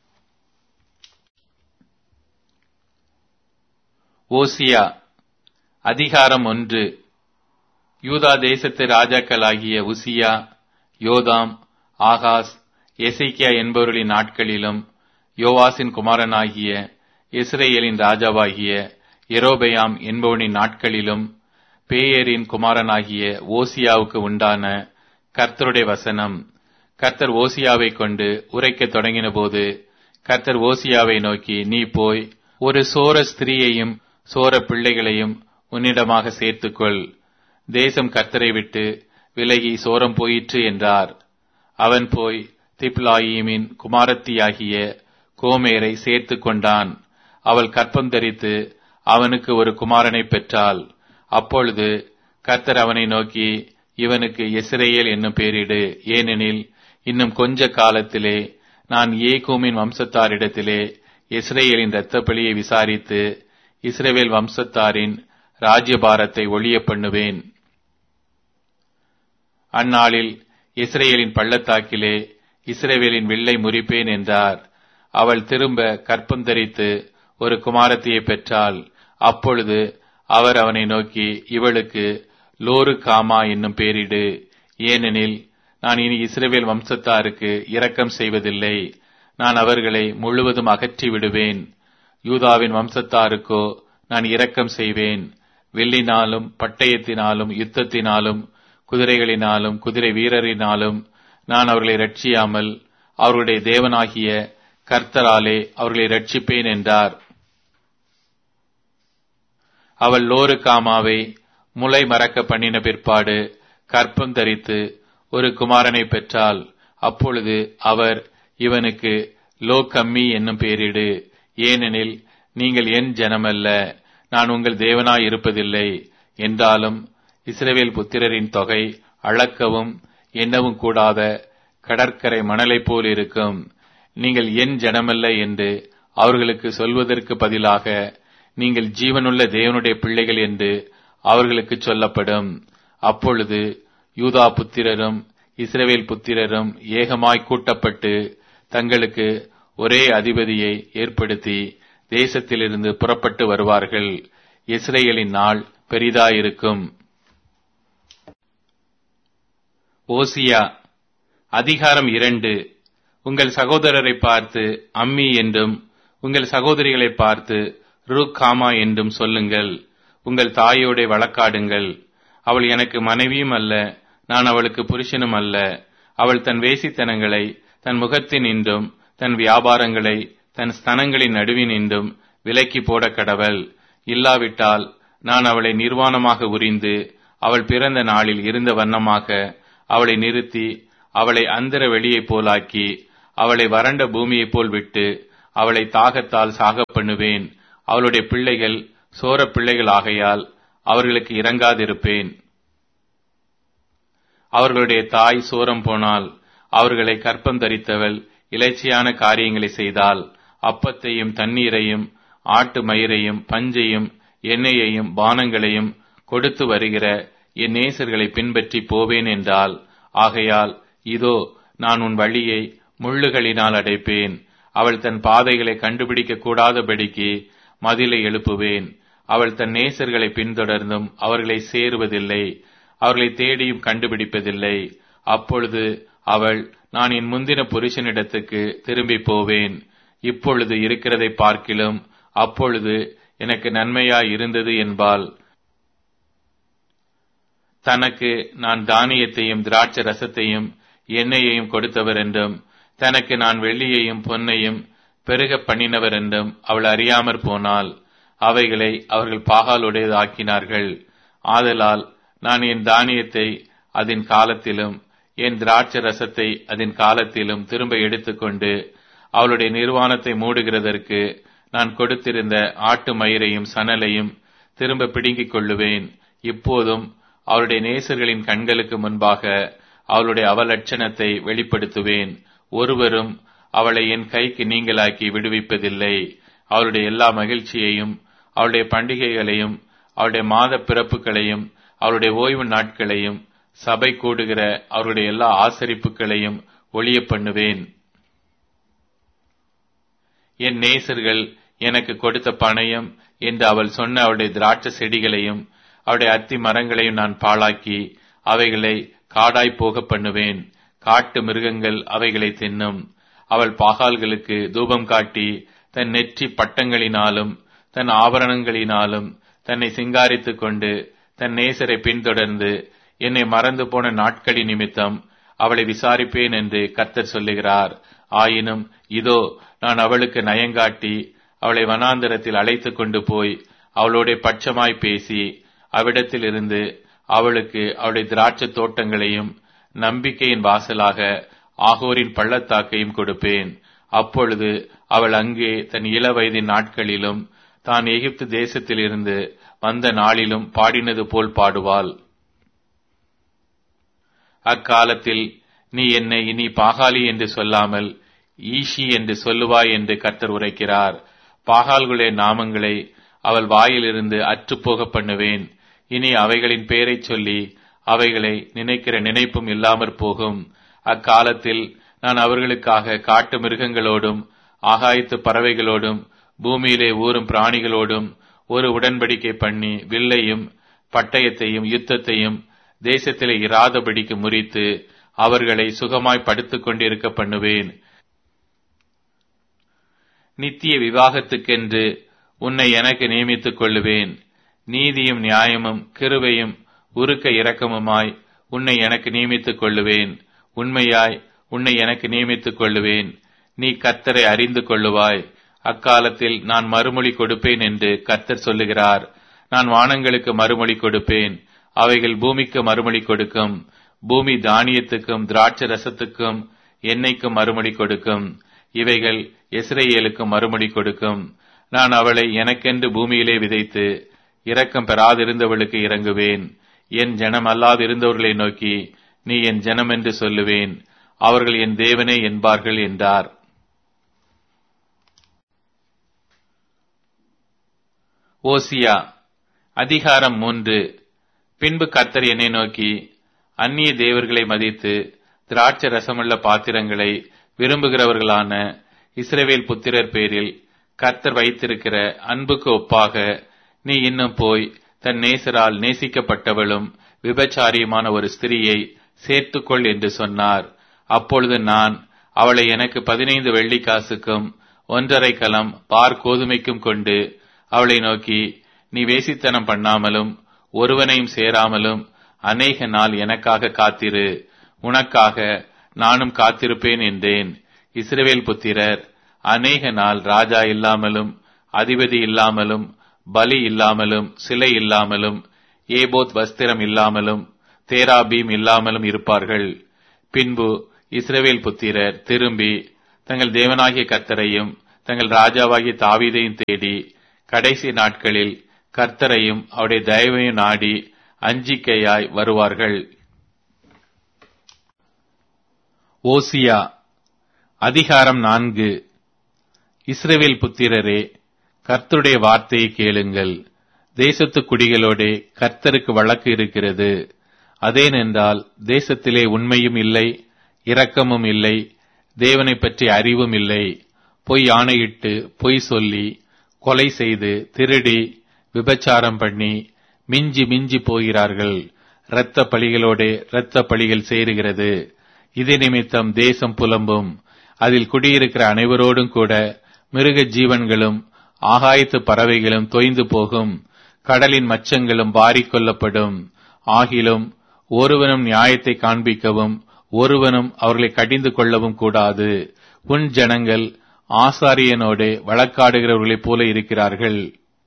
ஓசியா அதிகாரம் ஒன்று யூதா தேசத்து ராஜாக்களாகிய உசியா யோதாம் ஆகாஸ் எசைக்கியா என்பவர்களின் நாட்களிலும் யோவாசின் குமாரனாகிய இஸ்ரேலின் ராஜாவாகிய எரோபெயாம் என்பவனின் நாட்களிலும் பேயரின் குமாரனாகிய ஓசியாவுக்கு உண்டான கர்த்தருடைய வசனம் கர்த்தர் ஓசியாவை கொண்டு உரைக்கத் தொடங்கினபோது கர்த்தர் ஓசியாவை நோக்கி நீ போய் ஒரு சோர ஸ்திரீயையும் சோர பிள்ளைகளையும் உன்னிடமாக சேர்த்துக்கொள் தேசம் கர்த்தரை விட்டு விலகி சோரம் போயிற்று என்றார் அவன் போய் திப்லாயிமின் குமாரத்தியாகிய கோமேரை சேர்த்து கொண்டான் அவள் கற்பம் தரித்து அவனுக்கு ஒரு குமாரனை பெற்றாள் அப்பொழுது கர்த்தர் அவனை நோக்கி இவனுக்கு இஸ்ரேல் என்னும் பெயரிடு ஏனெனில் இன்னும் கொஞ்ச காலத்திலே நான் ஏகோமின் வம்சத்தாரிடத்திலே இஸ்ரேலின் இரத்தப்பலியை விசாரித்து இஸ்ரேவேல் வம்சத்தாரின் ராஜ்யபாரத்தை ஒழிய பண்ணுவேன் அந்நாளில் இஸ்ரேலின் பள்ளத்தாக்கிலே இஸ்ரேவேலின் வில்லை முறிப்பேன் என்றார் அவள் திரும்ப கற்பம் தரித்து ஒரு குமாரத்தியை பெற்றாள் அப்பொழுது அவர் அவனை நோக்கி இவளுக்கு லோரு காமா என்னும் பேரிடு ஏனெனில் நான் இனி இஸ்ரேவேல் வம்சத்தாருக்கு இரக்கம் செய்வதில்லை நான் அவர்களை முழுவதும் அகற்றி விடுவேன் யூதாவின் வம்சத்தாருக்கோ நான் இரக்கம் செய்வேன் வெள்ளினாலும் பட்டயத்தினாலும் யுத்தத்தினாலும் குதிரைகளினாலும் குதிரை வீரரினாலும் நான் அவர்களை ரட்சியாமல் அவர்களுடைய தேவனாகிய கர்த்தராலே அவர்களை ரட்சிப்பேன் என்றார் அவள் லோரு காமாவை முளை மறக்க பண்ணின பிற்பாடு கற்பம் தரித்து ஒரு குமாரனை பெற்றால் அப்பொழுது அவர் இவனுக்கு லோ கம்மி என்னும் பெயரிடு ஏனெனில் நீங்கள் என் ஜனமல்ல நான் உங்கள் தேவனாய் இருப்பதில்லை என்றாலும் இஸ்ரவேல் புத்திரரின் தொகை அளக்கவும் எண்ணவும் கூடாத கடற்கரை மணலைப் போல் இருக்கும் நீங்கள் என் ஜனமல்ல என்று அவர்களுக்கு சொல்வதற்கு பதிலாக நீங்கள் ஜீவனுள்ள தேவனுடைய பிள்ளைகள் என்று அவர்களுக்கு சொல்லப்படும் அப்பொழுது யூதா புத்திரரும் இஸ்ரவேல் புத்திரரும் ஏகமாய் கூட்டப்பட்டு தங்களுக்கு ஒரே அதிபதியை ஏற்படுத்தி தேசத்திலிருந்து புறப்பட்டு வருவார்கள் இஸ்ரேலின் நாள் பெரிதாயிருக்கும் ஓசியா அதிகாரம் இரண்டு உங்கள் சகோதரரை பார்த்து அம்மி என்றும் உங்கள் சகோதரிகளை பார்த்து ருக்காமா என்றும் சொல்லுங்கள் உங்கள் தாயோட வழக்காடுங்கள் அவள் எனக்கு மனைவியும் அல்ல நான் அவளுக்கு புருஷனும் அல்ல அவள் தன் வேசித்தனங்களை தன் முகத்தின் இன்றும் தன் வியாபாரங்களை தன் ஸ்தனங்களின் நடுவின் இன்றும் விலக்கி போட கடவள் இல்லாவிட்டால் நான் அவளை நிர்வாணமாக உரிந்து அவள் பிறந்த நாளில் இருந்த வண்ணமாக அவளை நிறுத்தி அவளை அந்தர வெளியைப் போலாக்கி அவளை வறண்ட பூமியைப் போல் விட்டு அவளை தாகத்தால் சாகப் பண்ணுவேன் அவளுடைய பிள்ளைகள் சோரப் பிள்ளைகள் ஆகையால் அவர்களுக்கு இறங்காதிருப்பேன் அவர்களுடைய தாய் சோரம் போனால் அவர்களை கற்பம் தரித்தவள் இலைச்சியான காரியங்களை செய்தால் அப்பத்தையும் தண்ணீரையும் ஆட்டு மயிரையும் பஞ்சையும் எண்ணெயையும் பானங்களையும் கொடுத்து வருகிற என் நேசர்களை பின்பற்றி போவேன் என்றால் ஆகையால் இதோ நான் உன் வழியை முள்ளுகளினால் அடைப்பேன் அவள் தன் பாதைகளை கண்டுபிடிக்க கூடாதபடிக்கு மதிலை எழுப்புவேன் அவள் தன் நேசர்களை பின்தொடர்ந்தும் அவர்களை சேருவதில்லை அவர்களை தேடியும் கண்டுபிடிப்பதில்லை அப்பொழுது அவள் நான் என் முந்தின புருஷனிடத்துக்கு திரும்பி போவேன் இப்பொழுது இருக்கிறதை பார்க்கிலும் அப்பொழுது எனக்கு நன்மையாய் இருந்தது என்பால் தனக்கு நான் தானியத்தையும் திராட்சை ரசத்தையும் எண்ணெயையும் கொடுத்தவர் என்றும் தனக்கு நான் வெள்ளியையும் பொன்னையும் பெருக பண்ணினவர் என்றும் அவள் அறியாமற் போனால் அவைகளை அவர்கள் பாகாலுடையதாக்கினார்கள் ஆதலால் நான் என் தானியத்தை அதன் காலத்திலும் என் திராட்சை ரசத்தை அதன் காலத்திலும் திரும்ப எடுத்துக்கொண்டு அவளுடைய நிர்வாணத்தை மூடுகிறதற்கு நான் கொடுத்திருந்த ஆட்டு மயிரையும் சணலையும் திரும்ப பிடுங்கிக் கொள்ளுவேன் இப்போதும் அவளுடைய நேசர்களின் கண்களுக்கு முன்பாக அவளுடைய அவலட்சணத்தை வெளிப்படுத்துவேன் ஒருவரும் அவளை என் கைக்கு நீங்களாக்கி விடுவிப்பதில்லை அவளுடைய எல்லா மகிழ்ச்சியையும் அவளுடைய பண்டிகைகளையும் அவளுடைய மாத பிறப்புகளையும் அவளுடைய ஓய்வு நாட்களையும் சபை கூடுகிற அவருடைய எல்லா ஆசரிப்புகளையும் ஒளிய பண்ணுவேன் என் நேசர்கள் எனக்கு கொடுத்த பணயம் என்று அவள் சொன்ன அவளுடைய திராட்சை செடிகளையும் அவருடைய அத்தி மரங்களையும் நான் பாழாக்கி அவைகளை காடாய் போக பண்ணுவேன் காட்டு மிருகங்கள் அவைகளை தின்னும் அவள் பாகால்களுக்கு தூபம் காட்டி தன் நெற்றி பட்டங்களினாலும் தன் ஆபரணங்களினாலும் தன்னை சிங்காரித்துக் கொண்டு தன் நேசரை பின்தொடர்ந்து என்னை மறந்து போன நாட்களின் நிமித்தம் அவளை விசாரிப்பேன் என்று கர்த்தர் சொல்லுகிறார் ஆயினும் இதோ நான் அவளுக்கு நயங்காட்டி அவளை வனாந்தரத்தில் அழைத்துக் கொண்டு போய் அவளோட பட்சமாய் பேசி அவ்விடத்தில் இருந்து அவளுக்கு அவளுடைய திராட்சை தோட்டங்களையும் நம்பிக்கையின் வாசலாக ஆகோரின் பள்ளத்தாக்கையும் கொடுப்பேன் அப்பொழுது அவள் அங்கே தன் இள வயதின் நாட்களிலும் தான் எகிப்து தேசத்திலிருந்து வந்த நாளிலும் பாடினது போல் பாடுவாள் அக்காலத்தில் நீ என்னை இனி பாகாலி என்று சொல்லாமல் ஈஷி என்று சொல்லுவாய் என்று கர்த்தர் உரைக்கிறார் பாகால்களுடைய நாமங்களை அவள் வாயிலிருந்து அற்றுப்போக பண்ணுவேன் இனி அவைகளின் பெயரைச் சொல்லி அவைகளை நினைக்கிற நினைப்பும் இல்லாமற் போகும் அக்காலத்தில் நான் அவர்களுக்காக காட்டு மிருகங்களோடும் ஆகாயத்து பறவைகளோடும் பூமியிலே ஊறும் பிராணிகளோடும் ஒரு உடன்படிக்கை பண்ணி வில்லையும் பட்டயத்தையும் யுத்தத்தையும் தேசத்திலே இராதபடிக்கு முறித்து அவர்களை சுகமாய் படுத்துக் கொண்டிருக்க பண்ணுவேன் நித்திய விவாகத்துக்கென்று உன்னை எனக்கு நியமித்துக் கொள்ளுவேன் நீதியும் நியாயமும் கிருவையும் உருக்க இரக்கமுமாய் உன்னை எனக்கு நியமித்துக் கொள்ளுவேன் உண்மையாய் உன்னை எனக்கு நியமித்துக் கொள்ளுவேன் நீ கர்த்தரை அறிந்து கொள்ளுவாய் அக்காலத்தில் நான் மறுமொழி கொடுப்பேன் என்று கர்த்தர் சொல்லுகிறார் நான் வானங்களுக்கு மறுமொழி கொடுப்பேன் அவைகள் பூமிக்கு மறுமொழி கொடுக்கும் பூமி தானியத்துக்கும் திராட்சை ரசத்துக்கும் எண்ணெய்க்கும் மறுமொழி கொடுக்கும் இவைகள் இஸ்ரேலுக்கு மறுமொழி கொடுக்கும் நான் அவளை எனக்கென்று பூமியிலே விதைத்து இரக்கம் பெறாதிருந்தவளுக்கு இறங்குவேன் என் ஜனம் அல்லாதிருந்தவர்களை நோக்கி நீ என் ஜனம் என்று சொல்லுவேன் அவர்கள் என் தேவனே என்பார்கள் என்றார் ஓசியா அதிகாரம் மூன்று பின்பு கர்த்தர் என்னை நோக்கி அந்நிய தேவர்களை மதித்து திராட்சை ரசமுள்ள பாத்திரங்களை விரும்புகிறவர்களான இஸ்ரவேல் புத்திரர் பேரில் கர்த்தர் வைத்திருக்கிற அன்புக்கு ஒப்பாக நீ இன்னும் போய் தன் நேசரால் நேசிக்கப்பட்டவளும் விபச்சாரியுமான ஒரு ஸ்திரியை சேர்த்துக்கொள் என்று சொன்னார் அப்பொழுது நான் அவளை எனக்கு பதினைந்து வெள்ளிக்காசுக்கும் ஒன்றரை கலம் பார் கோதுமைக்கும் கொண்டு அவளை நோக்கி நீ வேசித்தனம் பண்ணாமலும் ஒருவனையும் சேராமலும் அநேக நாள் எனக்காக காத்திரு உனக்காக நானும் காத்திருப்பேன் என்றேன் இஸ்ரவேல் புத்திரர் அநேக நாள் ராஜா இல்லாமலும் அதிபதி இல்லாமலும் பலி இல்லாமலும் சிலை இல்லாமலும் ஏபோத் வஸ்திரம் இல்லாமலும் தேராபீம் இல்லாமலும் இருப்பார்கள் பின்பு இஸ்ரவேல் புத்திரர் திரும்பி தங்கள் தேவனாகிய கர்த்தரையும் தங்கள் ராஜாவாகிய தாவீதையும் தேடி கடைசி நாட்களில் கர்த்தரையும் அவருடைய தயவையும் நாடி அஞ்சிக்கையாய் வருவார்கள் ஓசியா அதிகாரம் நான்கு இஸ்ரவேல் புத்திரரே கர்த்தருடைய வார்த்தையை கேளுங்கள் தேசத்து குடிகளோடே கர்த்தருக்கு வழக்கு இருக்கிறது அதேனென்றால் தேசத்திலே உண்மையும் இல்லை இரக்கமும் இல்லை தேவனை பற்றி அறிவும் இல்லை பொய் ஆணையிட்டு பொய் சொல்லி கொலை செய்து திருடி விபச்சாரம் பண்ணி மிஞ்சி மிஞ்சி போகிறார்கள் இரத்த பழிகளோடே இரத்த பழிகள் சேருகிறது இது நிமித்தம் தேசம் புலம்பும் அதில் குடியிருக்கிற அனைவரோடும் கூட மிருக ஜீவன்களும் ஆகாயத்து பறவைகளும் தொய்ந்து போகும் கடலின் மச்சங்களும் வாரிக் கொள்ளப்படும் ஆகிலும் ஒருவனும் நியாயத்தை காண்பிக்கவும் ஒருவனும் அவர்களை கடிந்து கொள்ளவும் கூடாது உன் ஜனங்கள் ஆசாரியனோடு வழக்காடுகிறவர்களைப் போல இருக்கிறார்கள்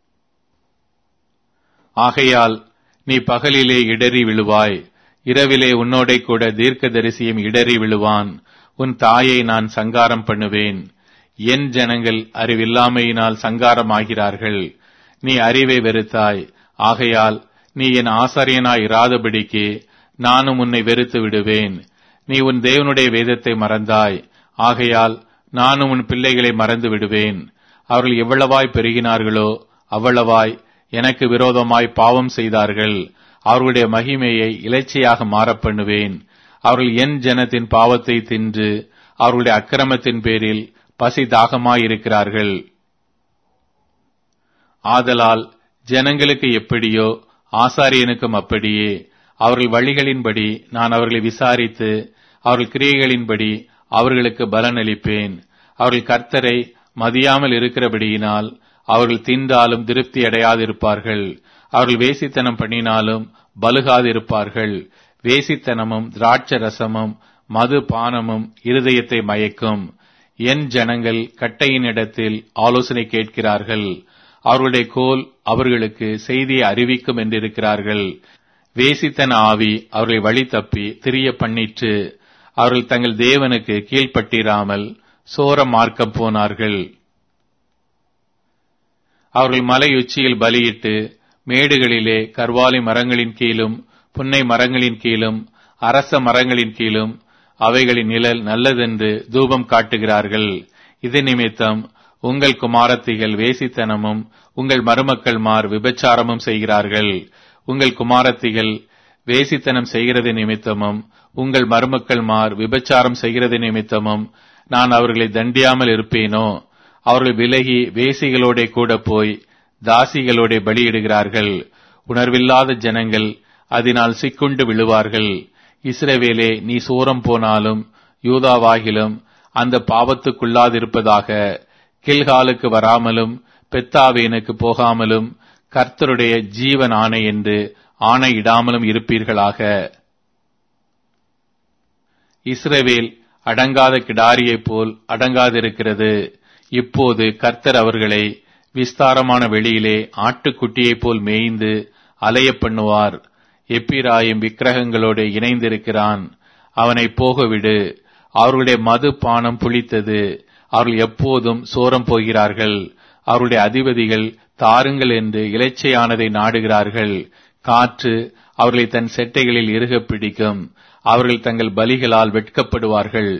ஆகையால் நீ பகலிலே இடறி விழுவாய் இரவிலே உன்னோடே கூட தீர்க்கதரிசியும் இடறி விழுவான் உன் தாயை நான் சங்காரம் பண்ணுவேன் என் ஜனங்கள் அறிவில்லாமையினால் சங்காரமாகிறார்கள் நீ அறிவை வெறுத்தாய் ஆகையால் நீ என் ஆசாரியனாய் இராதபடிக்கு நானும் உன்னை வெறுத்து விடுவேன் நீ உன் தேவனுடைய வேதத்தை மறந்தாய் ஆகையால் நானும் உன் பிள்ளைகளை மறந்து விடுவேன் அவர்கள் எவ்வளவாய் பெருகினார்களோ அவ்வளவாய் எனக்கு விரோதமாய் பாவம் செய்தார்கள் அவர்களுடைய மகிமையை இலைச்சையாக மாறப் பண்ணுவேன் அவர்கள் என் ஜனத்தின் பாவத்தை தின்று அவர்களுடைய அக்கிரமத்தின் பேரில் பசி தாகமாயிருக்கிறார்கள் ஆதலால் ஜனங்களுக்கு எப்படியோ ஆசாரியனுக்கும் அப்படியே அவர்கள் வழிகளின்படி நான் அவர்களை விசாரித்து அவர்கள் கிரியைகளின்படி அவர்களுக்கு பலனளிப்பேன் அவர்கள் கர்த்தரை மதியாமல் இருக்கிறபடியினால் அவர்கள் தின்றாலும் திருப்தி அடையாதிருப்பார்கள் அவர்கள் வேசித்தனம் பண்ணினாலும் பலுகாதிருப்பார்கள் வேசித்தனமும் திராட்ச ரசமும் மது பானமும் இருதயத்தை மயக்கும் என் ஜனங்கள் கட்டையின் இடத்தில் ஆலோசனை கேட்கிறார்கள் அவர்களுடைய கோல் அவர்களுக்கு செய்தியை அறிவிக்கும் என்றிருக்கிறார்கள் வேசித்தன ஆவி அவர்களை வழி தப்பி திரிய பண்ணிற்று அவர்கள் தங்கள் தேவனுக்கு கீழ்ப்பட்டிராமல் சோர மார்க்கம் போனார்கள் அவர்கள் மலையுச்சியில் பலியிட்டு மேடுகளிலே கர்வாலி மரங்களின் கீழும் புன்னை மரங்களின் கீழும் அரச மரங்களின் கீழும் அவைகளின் நிழல் நல்லதென்று தூபம் காட்டுகிறார்கள் இது நிமித்தம் உங்கள் குமாரத்திகள் வேசித்தனமும் உங்கள் மருமக்கள் மார் விபச்சாரமும் செய்கிறார்கள் உங்கள் குமாரத்திகள் வேசித்தனம் செய்கிறது நிமித்தமும் உங்கள் மருமக்கள் மார் விபச்சாரம் செய்கிறது நிமித்தமும் நான் அவர்களை தண்டியாமல் இருப்பேனோ அவர்கள் விலகி வேசிகளோட கூட போய் தாசிகளோட பலியிடுகிறார்கள் உணர்வில்லாத ஜனங்கள் அதனால் சிக்குண்டு விழுவார்கள் இஸ்ரவேலே நீ சூரம் போனாலும் யூதாவாகிலும் அந்த பாவத்துக்குள்ளாதிருப்பதாக கில்காலுக்கு வராமலும் பெத்தாவேனுக்கு போகாமலும் கர்த்தருடைய ஜீவன் ஆணை என்று ஆணையிடாமலும் இருப்பீர்களாக இஸ்ரவேல் அடங்காத கிடாரியைப் போல் அடங்காதிருக்கிறது இப்போது கர்த்தர் அவர்களை விஸ்தாரமான வெளியிலே ஆட்டுக்குட்டியைப் போல் மேய்ந்து அலைய பண்ணுவார் எப்பிராயும் விக்கிரகங்களோடு இணைந்திருக்கிறான் அவனை போகவிடு அவர்களுடைய மது பானம் புளித்தது அவர்கள் எப்போதும் சோரம் போகிறார்கள் அவருடைய அதிபதிகள் தாருங்கள் என்று இலைச்சையானதை நாடுகிறார்கள் காற்று அவர்களை தன் செட்டைகளில் இறுகப் பிடிக்கும் அவர்கள் தங்கள் பலிகளால் வெட்கப்படுவார்கள்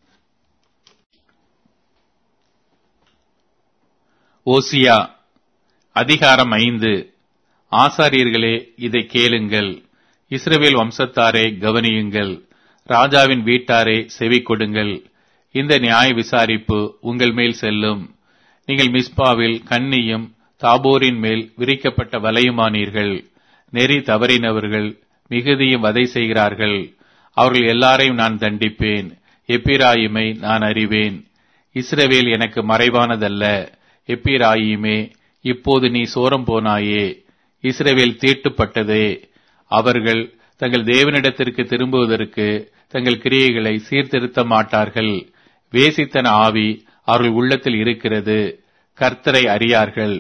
ஓசியா அதிகாரம் ஐந்து ஆசாரியர்களே இதை கேளுங்கள் இஸ்ரவேல் வம்சத்தாரே கவனியுங்கள் ராஜாவின் வீட்டாரே செவி கொடுங்கள் இந்த நியாய விசாரிப்பு உங்கள் மேல் செல்லும் நீங்கள் மிஸ்பாவில் கன்னியும் தாபோரின் மேல் விரிக்கப்பட்ட வலையுமானீர்கள் நெறி தவறினவர்கள் மிகுதியும் வதை செய்கிறார்கள் அவர்கள் எல்லாரையும் நான் தண்டிப்பேன் எப்பிராயுமை நான் அறிவேன் இஸ்ரவேல் எனக்கு மறைவானதல்ல எப்பிராயுமே இப்போது நீ சோரம் போனாயே இஸ்ரவேல் தீட்டுப்பட்டதே அவர்கள் தங்கள் தேவனிடத்திற்கு திரும்புவதற்கு தங்கள் கிரியைகளை சீர்திருத்த மாட்டார்கள் வேசித்தன ஆவி அவர்கள் உள்ளத்தில் இருக்கிறது கர்த்தரை அறியார்கள்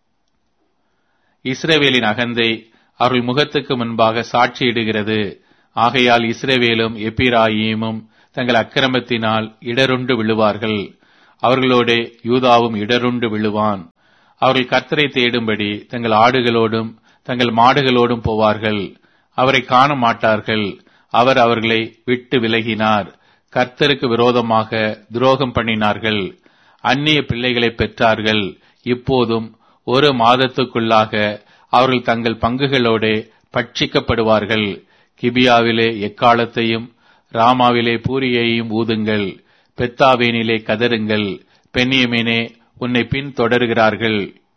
இஸ்ரவேலின் அகந்தை அவர்கள் முகத்துக்கு முன்பாக சாட்சியிடுகிறது ஆகையால் இஸ்ரவேலும் எப்பிராயீமும் தங்கள் அக்கிரமத்தினால் இடருண்டு விழுவார்கள் அவர்களோடே யூதாவும் இடருண்டு விழுவான் அவர்கள் கர்த்தரை தேடும்படி தங்கள் ஆடுகளோடும் தங்கள் மாடுகளோடும் போவார்கள் அவரை காண மாட்டார்கள் அவர் அவர்களை விட்டு விலகினார் கர்த்தருக்கு விரோதமாக துரோகம் பண்ணினார்கள் அந்நிய பிள்ளைகளை பெற்றார்கள் இப்போதும் ஒரு மாதத்துக்குள்ளாக அவர்கள் தங்கள் பங்குகளோடே பட்சிக்கப்படுவார்கள் கிபியாவிலே எக்காலத்தையும் ராமாவிலே பூரியையும் ஊதுங்கள் பெத்தாவேனிலே கதறுங்கள் பெண்ணியமேனே உன்னை பின் தொடர்கிறார்கள்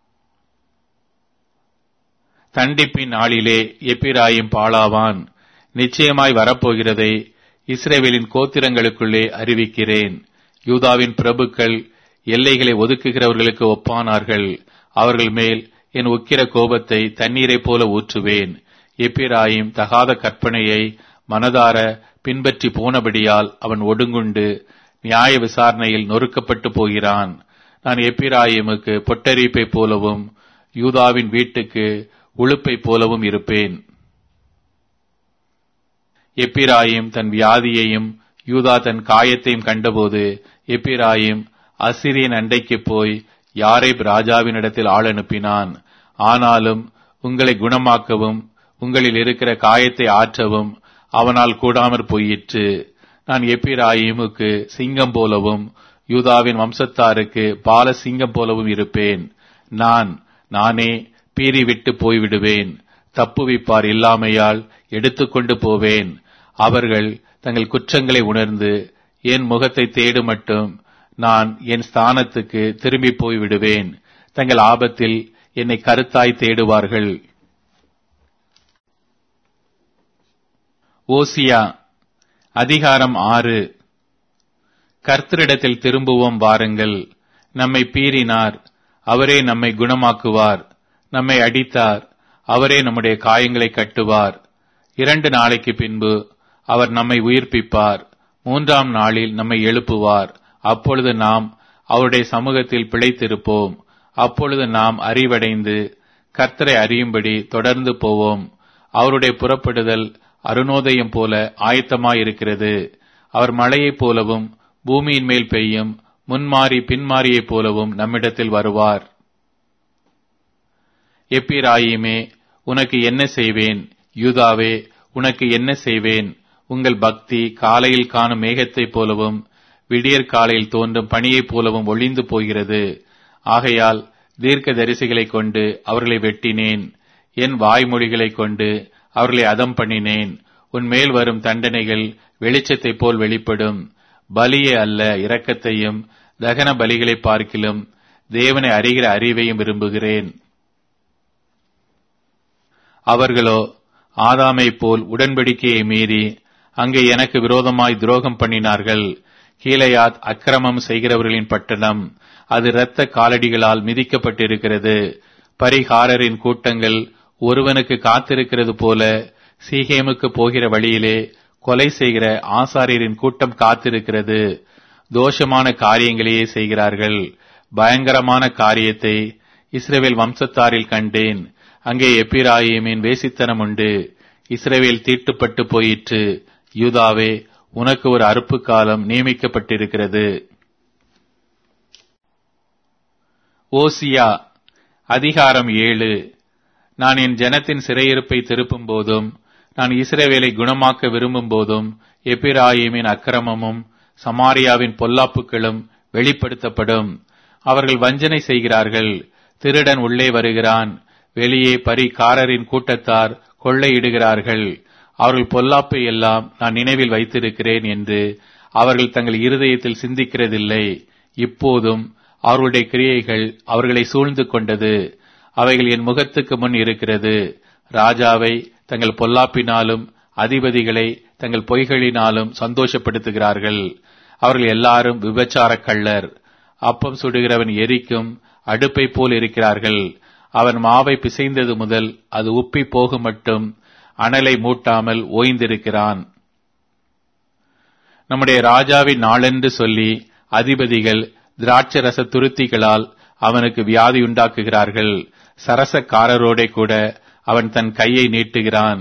தண்டிப்பின் நாளிலே எப்பிராயும் பாலாவான் நிச்சயமாய் வரப்போகிறதை இஸ்ரேவேலின் கோத்திரங்களுக்குள்ளே அறிவிக்கிறேன் யூதாவின் பிரபுக்கள் எல்லைகளை ஒதுக்குகிறவர்களுக்கு ஒப்பானார்கள் அவர்கள் மேல் என் உக்கிர கோபத்தை தண்ணீரைப் போல ஊற்றுவேன் எப்பிராயும் தகாத கற்பனையை மனதார பின்பற்றி போனபடியால் அவன் ஒடுங்குண்டு நியாய விசாரணையில் நொறுக்கப்பட்டு போகிறான் நான் எப்பிராயிமுக்கு பொட்டரிப்பைப் போலவும் யூதாவின் வீட்டுக்கு உழுப்பைப் போலவும் இருப்பேன் எப்பிராயிம் தன் வியாதியையும் யூதா தன் காயத்தையும் கண்டபோது எப்பிராயிம் அசிரியன் அண்டைக்கு போய் யாரேப் ராஜாவினிடத்தில் ஆள் அனுப்பினான் ஆனாலும் உங்களை குணமாக்கவும் உங்களில் இருக்கிற காயத்தை ஆற்றவும் அவனால் கூடாமற் போயிற்று நான் எப்பிராயிமுக்கு சிங்கம் போலவும் யூதாவின் வம்சத்தாருக்கு பால சிங்கம் போலவும் இருப்பேன் நான் நானே பீறி விட்டு போய்விடுவேன் தப்புவிப்பார் இல்லாமையால் எடுத்துக்கொண்டு போவேன் அவர்கள் தங்கள் குற்றங்களை உணர்ந்து என் முகத்தை தேடு மட்டும் நான் என் ஸ்தானத்துக்கு திரும்பி போய் விடுவேன் தங்கள் ஆபத்தில் என்னை கருத்தாய் தேடுவார்கள் ஓசியா அதிகாரம் ஆறு கர்த்தரிடத்தில் திரும்புவோம் வாருங்கள் நம்மை பீறினார் அவரே நம்மை குணமாக்குவார் நம்மை அடித்தார் அவரே நம்முடைய காயங்களை கட்டுவார் இரண்டு நாளைக்கு பின்பு அவர் நம்மை உயிர்ப்பிப்பார் மூன்றாம் நாளில் நம்மை எழுப்புவார் அப்பொழுது நாம் அவருடைய சமூகத்தில் பிழைத்திருப்போம் அப்பொழுது நாம் அறிவடைந்து கர்த்தரை அறியும்படி தொடர்ந்து போவோம் அவருடைய புறப்படுதல் அருணோதயம் போல ஆயத்தமாயிருக்கிறது அவர் மழையைப் போலவும் பூமியின் மேல் பெய்யும் முன்மாறி பின்மாறியைப் போலவும் நம்மிடத்தில் வருவார் எப்பிராயிமே உனக்கு என்ன செய்வேன் யூதாவே உனக்கு என்ன செய்வேன் உங்கள் பக்தி காலையில் காணும் மேகத்தைப் போலவும் விடியற் காலையில் தோன்றும் பணியைப் போலவும் ஒளிந்து போகிறது ஆகையால் தீர்க்க தரிசிகளைக் கொண்டு அவர்களை வெட்டினேன் என் வாய்மொழிகளைக் கொண்டு அவர்களை அதம் பண்ணினேன் உன் மேல் வரும் தண்டனைகள் வெளிச்சத்தைப் போல் வெளிப்படும் பலியே அல்ல இரக்கத்தையும் தகன பலிகளை பார்க்கிலும் தேவனை அறிகிற அறிவையும் விரும்புகிறேன் அவர்களோ ஆதாமை போல் உடன்படிக்கையை மீறி அங்கே எனக்கு விரோதமாய் துரோகம் பண்ணினார்கள் கீழையாத் அக்கிரமம் செய்கிறவர்களின் பட்டணம் அது இரத்த காலடிகளால் மிதிக்கப்பட்டிருக்கிறது பரிகாரரின் கூட்டங்கள் ஒருவனுக்கு காத்திருக்கிறது போல சீகேமுக்கு போகிற வழியிலே கொலை செய்கிற ஆசாரியரின் கூட்டம் காத்திருக்கிறது தோஷமான காரியங்களையே செய்கிறார்கள் பயங்கரமான காரியத்தை இஸ்ரேவேல் வம்சத்தாரில் கண்டேன் அங்கே எப்பிராயிமின் வேசித்தனம் உண்டு இஸ்ரேவேல் தீட்டுப்பட்டு போயிற்று யூதாவே உனக்கு ஒரு அறுப்பு காலம் நியமிக்கப்பட்டிருக்கிறது ஓசியா அதிகாரம் ஏழு நான் என் ஜனத்தின் சிறையிருப்பை திருப்பும் போதும் நான் இஸ்ரேவேலை குணமாக்க விரும்பும் போதும் எப்பிராயிமின் அக்கிரமமும் சமாரியாவின் பொல்லாப்புகளும் வெளிப்படுத்தப்படும் அவர்கள் வஞ்சனை செய்கிறார்கள் திருடன் உள்ளே வருகிறான் வெளியே பரிகாரரின் கூட்டத்தார் கொள்ளையிடுகிறார்கள் அவர்கள் பொல்லாப்பை எல்லாம் நான் நினைவில் வைத்திருக்கிறேன் என்று அவர்கள் தங்கள் இருதயத்தில் சிந்திக்கிறதில்லை இப்போதும் அவர்களுடைய கிரியைகள் அவர்களை சூழ்ந்து கொண்டது அவைகள் என் முகத்துக்கு முன் இருக்கிறது ராஜாவை தங்கள் பொல்லாப்பினாலும் அதிபதிகளை தங்கள் பொய்களினாலும் சந்தோஷப்படுத்துகிறார்கள் அவர்கள் எல்லாரும் விபச்சார கள்ளர் அப்பம் சுடுகிறவன் எரிக்கும் அடுப்பை போல் இருக்கிறார்கள் அவன் மாவை பிசைந்தது முதல் அது உப்பி போகும் மட்டும் அனலை மூட்டாமல் ஓய்ந்திருக்கிறான் நம்முடைய ராஜாவின் நாளென்று சொல்லி அதிபதிகள் திராட்சரச துருத்திகளால் அவனுக்கு வியாதி உண்டாக்குகிறார்கள் சரசக்காரரோடே கூட அவன் தன் கையை நீட்டுகிறான்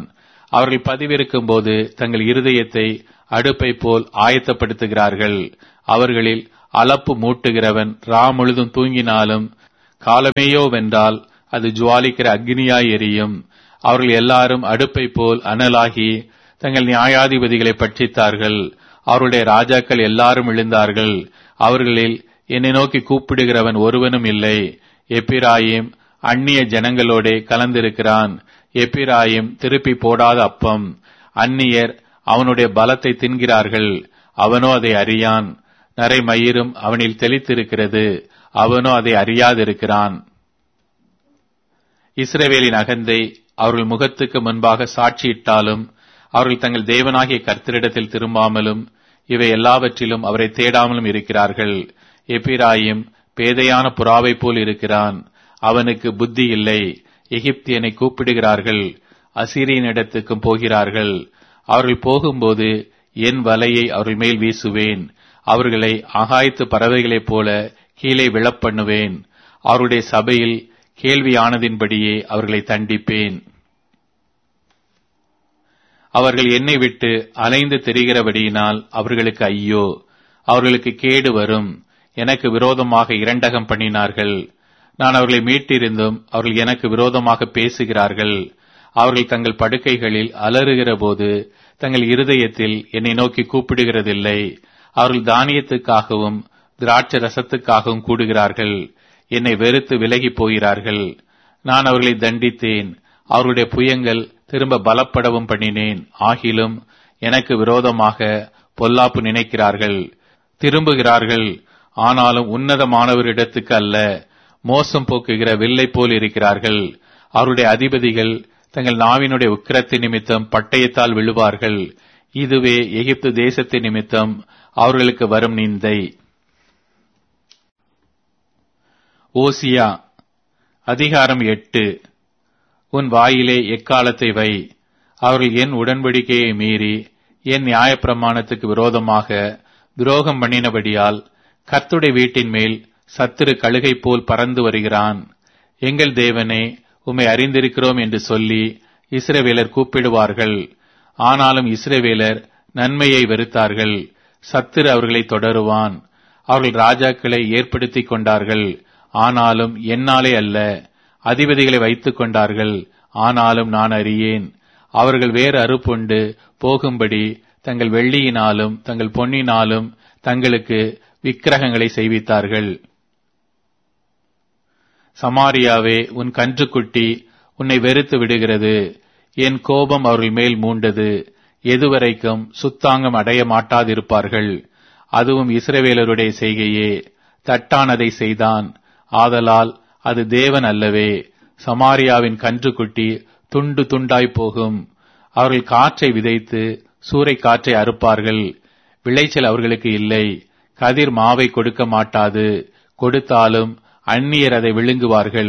அவர்கள் பதிவிருக்கும் போது தங்கள் இருதயத்தை அடுப்பை போல் ஆயத்தப்படுத்துகிறார்கள் அவர்களில் அளப்பு மூட்டுகிறவன் ரா முழுதும் தூங்கினாலும் காலமேயோ வென்றால் அது ஜுவாலிக்கிற அக்னியாய் எரியும் அவர்கள் எல்லாரும் அடுப்பை போல் அனலாகி தங்கள் நியாயாதிபதிகளை பட்சித்தார்கள் அவருடைய ராஜாக்கள் எல்லாரும் எழுந்தார்கள் அவர்களில் என்னை நோக்கி கூப்பிடுகிறவன் ஒருவனும் இல்லை எப்பிராயிம் அந்நிய ஜனங்களோடே கலந்திருக்கிறான் எப்பிராயிம் திருப்பி போடாத அப்பம் அந்நியர் அவனுடைய பலத்தை தின்கிறார்கள் அவனோ அதை அறியான் நரை மயிரும் அவனில் தெளித்திருக்கிறது அவனோ அதை அறியாதிருக்கிறான் இஸ்ரவேலின் அகந்தை அவர்கள் முகத்துக்கு முன்பாக சாட்சியிட்டாலும் அவர்கள் தங்கள் தேவனாகிய கர்த்தரிடத்தில் திரும்பாமலும் இவை எல்லாவற்றிலும் அவரை தேடாமலும் இருக்கிறார்கள் எப்பிராயிம் பேதையான புறாவை போல் இருக்கிறான் அவனுக்கு புத்தி இல்லை எகிப்தியனை கூப்பிடுகிறார்கள் அசிரியனிடத்துக்கும் போகிறார்கள் அவர்கள் போகும்போது என் வலையை அவர்கள் மேல் வீசுவேன் அவர்களை ஆகாயத்து பறவைகளைப் போல கீழே விழப்பண்ணுவேன் அவருடைய சபையில் கேள்வியானதின்படியே அவர்களை தண்டிப்பேன் அவர்கள் என்னை விட்டு அலைந்து தெரிகிறபடியினால் அவர்களுக்கு ஐயோ அவர்களுக்கு கேடு வரும் எனக்கு விரோதமாக இரண்டகம் பண்ணினார்கள் நான் அவர்களை மீட்டிருந்தும் அவர்கள் எனக்கு விரோதமாக பேசுகிறார்கள் அவர்கள் தங்கள் படுக்கைகளில் அலறுகிற போது தங்கள் இருதயத்தில் என்னை நோக்கி கூப்பிடுகிறதில்லை அவர்கள் தானியத்துக்காகவும் திராட்சை ரசத்துக்காகவும் கூடுகிறார்கள் என்னை வெறுத்து விலகி போகிறார்கள் நான் அவர்களை தண்டித்தேன் அவருடைய புயங்கள் திரும்ப பலப்படவும் பண்ணினேன் ஆகிலும் எனக்கு விரோதமாக பொல்லாப்பு நினைக்கிறார்கள் திரும்புகிறார்கள் ஆனாலும் உன்னதமானவரிடத்துக்கு அல்ல மோசம் போக்குகிற வில்லை போல் இருக்கிறார்கள் அவருடைய அதிபதிகள் தங்கள் நாவினுடைய உக்கிரத்தின் நிமித்தம் பட்டயத்தால் விழுவார்கள் இதுவே எகிப்து தேசத்தின் நிமித்தம் அவர்களுக்கு வரும் நிந்தை ஓசியா அதிகாரம் எட்டு உன் வாயிலே எக்காலத்தை வை அவர்கள் என் உடன்படிக்கையை மீறி என் நியாயப்பிரமாணத்துக்கு விரோதமாக துரோகம் பண்ணினபடியால் கர்த்துடைய வீட்டின் மேல் சத்துரு கழுகை போல் பறந்து வருகிறான் எங்கள் தேவனே உம்மை அறிந்திருக்கிறோம் என்று சொல்லி இஸ்ரவேலர் கூப்பிடுவார்கள் ஆனாலும் இஸ்ரவேலர் நன்மையை வெறுத்தார்கள் சத்துரு அவர்களை தொடருவான் அவர்கள் ராஜாக்களை ஏற்படுத்திக் கொண்டார்கள் ஆனாலும் என்னாலே அல்ல அதிபதிகளை வைத்துக் கொண்டார்கள் ஆனாலும் நான் அறியேன் அவர்கள் வேறு அறுப்புண்டு போகும்படி தங்கள் வெள்ளியினாலும் தங்கள் பொன்னினாலும் தங்களுக்கு விக்கிரகங்களை செய்வித்தார்கள் சமாரியாவே உன் கன்றுக்குட்டி உன்னை வெறுத்து விடுகிறது என் கோபம் அவர்கள் மேல் மூண்டது எதுவரைக்கும் சுத்தாங்கம் அடைய மாட்டாதிருப்பார்கள் அதுவும் இஸ்ரவேலருடைய செய்கையே தட்டானதை செய்தான் ஆதலால் அது தேவன் அல்லவே சமாரியாவின் கன்றுக்குட்டி துண்டு துண்டாய் போகும் அவர்கள் காற்றை விதைத்து சூறை காற்றை அறுப்பார்கள் விளைச்சல் அவர்களுக்கு இல்லை கதிர் மாவை கொடுக்க மாட்டாது கொடுத்தாலும் அந்நியர் அதை விழுங்குவார்கள்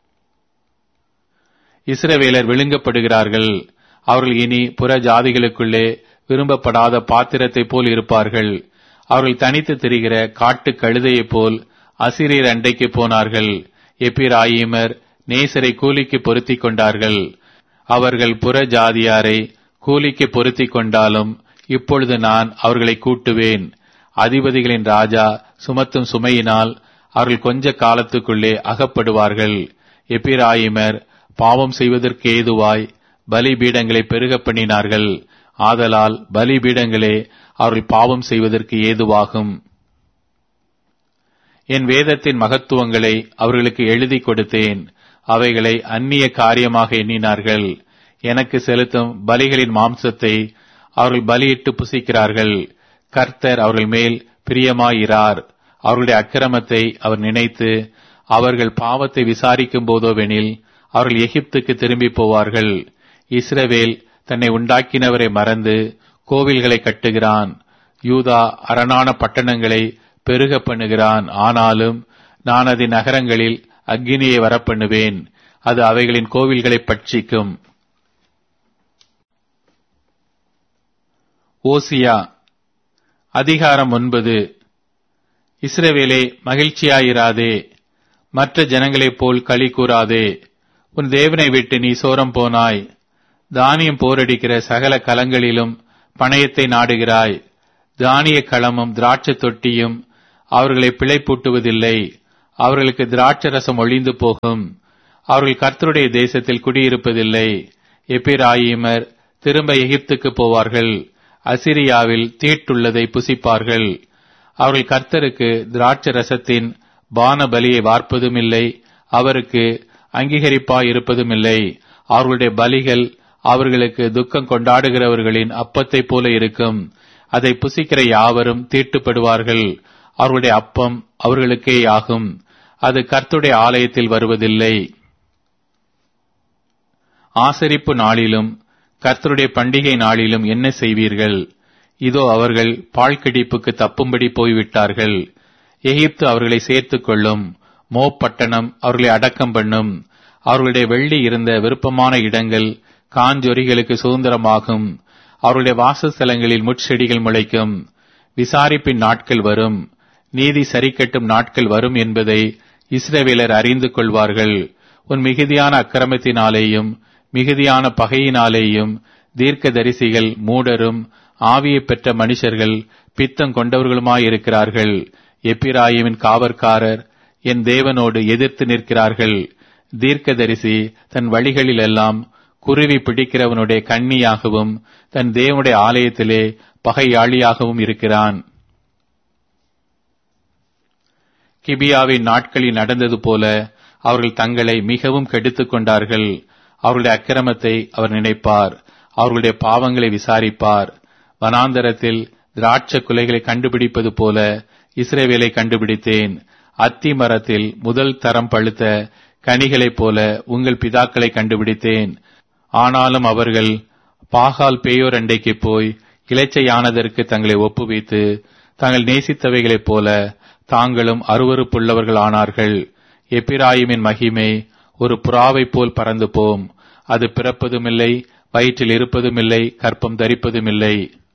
இஸ்ரவேலர் விழுங்கப்படுகிறார்கள் அவர்கள் இனி புற ஜாதிகளுக்குள்ளே விரும்பப்படாத பாத்திரத்தை போல் இருப்பார்கள் அவர்கள் தனித்து திரிகிற காட்டு கழுதையைப் போல் அசிரியர் அண்டைக்கு போனார்கள் எப்பிராயிமர் நேசரை கூலிக்கு பொருத்திக் கொண்டார்கள் அவர்கள் புற ஜாதியாரை கூலிக்கு பொருத்திக் கொண்டாலும் இப்பொழுது நான் அவர்களை கூட்டுவேன் அதிபதிகளின் ராஜா சுமத்தும் சுமையினால் அவர்கள் கொஞ்ச காலத்துக்குள்ளே அகப்படுவார்கள் எப்பிராயிமர் பாவம் செய்வதற்கு ஏதுவாய் பலிபீடங்களை பெருக பண்ணினார்கள் ஆதலால் பலிபீடங்களே அவர்கள் பாவம் செய்வதற்கு ஏதுவாகும் என் வேதத்தின் மகத்துவங்களை அவர்களுக்கு எழுதி கொடுத்தேன் அவைகளை அந்நிய காரியமாக எண்ணினார்கள் எனக்கு செலுத்தும் பலிகளின் மாம்சத்தை அவர்கள் பலியிட்டு புசிக்கிறார்கள் கர்த்தர் அவர்கள் மேல் பிரியமாயிரார் அவர்களுடைய அக்கிரமத்தை அவர் நினைத்து அவர்கள் பாவத்தை விசாரிக்கும் போதோவெனில் அவர்கள் எகிப்துக்கு திரும்பி போவார்கள் இஸ்ரவேல் தன்னை உண்டாக்கினவரை மறந்து கோவில்களை கட்டுகிறான் யூதா அரணான பட்டணங்களை பெருக பண்ணுகிறான் ஆனாலும் நான் அதன் நகரங்களில் அக்கினியை வரப்பண்ணுவேன் அது அவைகளின் கோவில்களை பட்சிக்கும் ஓசியா அதிகாரம் ஒன்பது இஸ்ரவேலே மகிழ்ச்சியாயிராதே மற்ற ஜனங்களைப் போல் களி கூறாதே உன் தேவனை விட்டு நீ சோரம் போனாய் தானியம் போரடிக்கிற சகல கலங்களிலும் பணயத்தை நாடுகிறாய் தானிய களமும் திராட்சை தொட்டியும் அவர்களை பிழைப்பூட்டுவதில்லை அவர்களுக்கு திராட்சை ரசம் ஒழிந்து போகும் அவர்கள் கர்த்தருடைய தேசத்தில் குடியிருப்பதில்லை எப்பிராயிமர் திரும்ப எகிப்துக்கு போவார்கள் அசிரியாவில் தீட்டுள்ளதை புசிப்பார்கள் அவர்கள் கர்த்தருக்கு திராட்சை ரசத்தின் பான பலியை வார்ப்பதும் இல்லை அவருக்கு அங்கீகரிப்பாய் இருப்பதும் இல்லை அவர்களுடைய பலிகள் அவர்களுக்கு துக்கம் கொண்டாடுகிறவர்களின் அப்பத்தைப் போல இருக்கும் அதை புசிக்கிற யாவரும் தீட்டுப்படுவார்கள் அவர்களுடைய அப்பம் அவர்களுக்கே ஆகும் அது கர்த்துடைய ஆலயத்தில் வருவதில்லை ஆசரிப்பு நாளிலும் கர்த்தருடைய பண்டிகை நாளிலும் என்ன செய்வீர்கள் இதோ அவர்கள் பாழ்கிடிப்புக்கு தப்பும்படி போய்விட்டார்கள் எகிப்து அவர்களை சேர்த்துக் கொள்ளும் மோப்பட்டணம் அவர்களை அடக்கம் பண்ணும் அவர்களுடைய வெள்ளி இருந்த விருப்பமான இடங்கள் காஞ்சொரிகளுக்கு சுதந்திரமாகும் அவருடைய வாசஸ்தலங்களில் முட்செடிகள் முளைக்கும் விசாரிப்பின் நாட்கள் வரும் நீதி சரிக்கட்டும் நாட்கள் வரும் என்பதை இஸ்ரவேலர் அறிந்து கொள்வார்கள் உன் மிகுதியான அக்கிரமத்தினாலேயும் மிகுதியான பகையினாலேயும் தீர்க்கதரிசிகள் மூடரும் ஆவியை பெற்ற மனுஷர்கள் பித்தம் கொண்டவர்களுமாயிருக்கிறார்கள் எப்பிராயிமின் காவற்காரர் என் தேவனோடு எதிர்த்து நிற்கிறார்கள் தீர்க்கதரிசி தன் வழிகளில் எல்லாம் குருவி பிடிக்கிறவனுடைய கண்ணியாகவும் தன் தேவனுடைய ஆலயத்திலே பகையாளியாகவும் இருக்கிறான் கிபியாவின் நாட்களில் நடந்தது போல அவர்கள் தங்களை மிகவும் கெடுத்துக் கொண்டார்கள் அவர்களுடைய அக்கிரமத்தை அவர் நினைப்பார் அவர்களுடைய பாவங்களை விசாரிப்பார் வனாந்தரத்தில் திராட்ச குலைகளை கண்டுபிடிப்பது போல இஸ்ரேவேலை கண்டுபிடித்தேன் அத்தி மரத்தில் முதல் தரம் பழுத்த கனிகளைப் போல உங்கள் பிதாக்களை கண்டுபிடித்தேன் ஆனாலும் அவர்கள் பாகால் பேயோர் அண்டைக்கு போய் இளைச்சையானதற்கு தங்களை ஒப்புவித்து தாங்கள் நேசித்தவைகளைப் போல தாங்களும் அருவறுப்புள்ளவர்கள் ஆனார்கள் எப்பிராயிமின் மகிமை ஒரு புறாவைப் போல் பறந்து போம் அது பிறப்பதுமில்லை வயிற்றில் இருப்பதுமில்லை கற்பம் தரிப்பதுமில்லை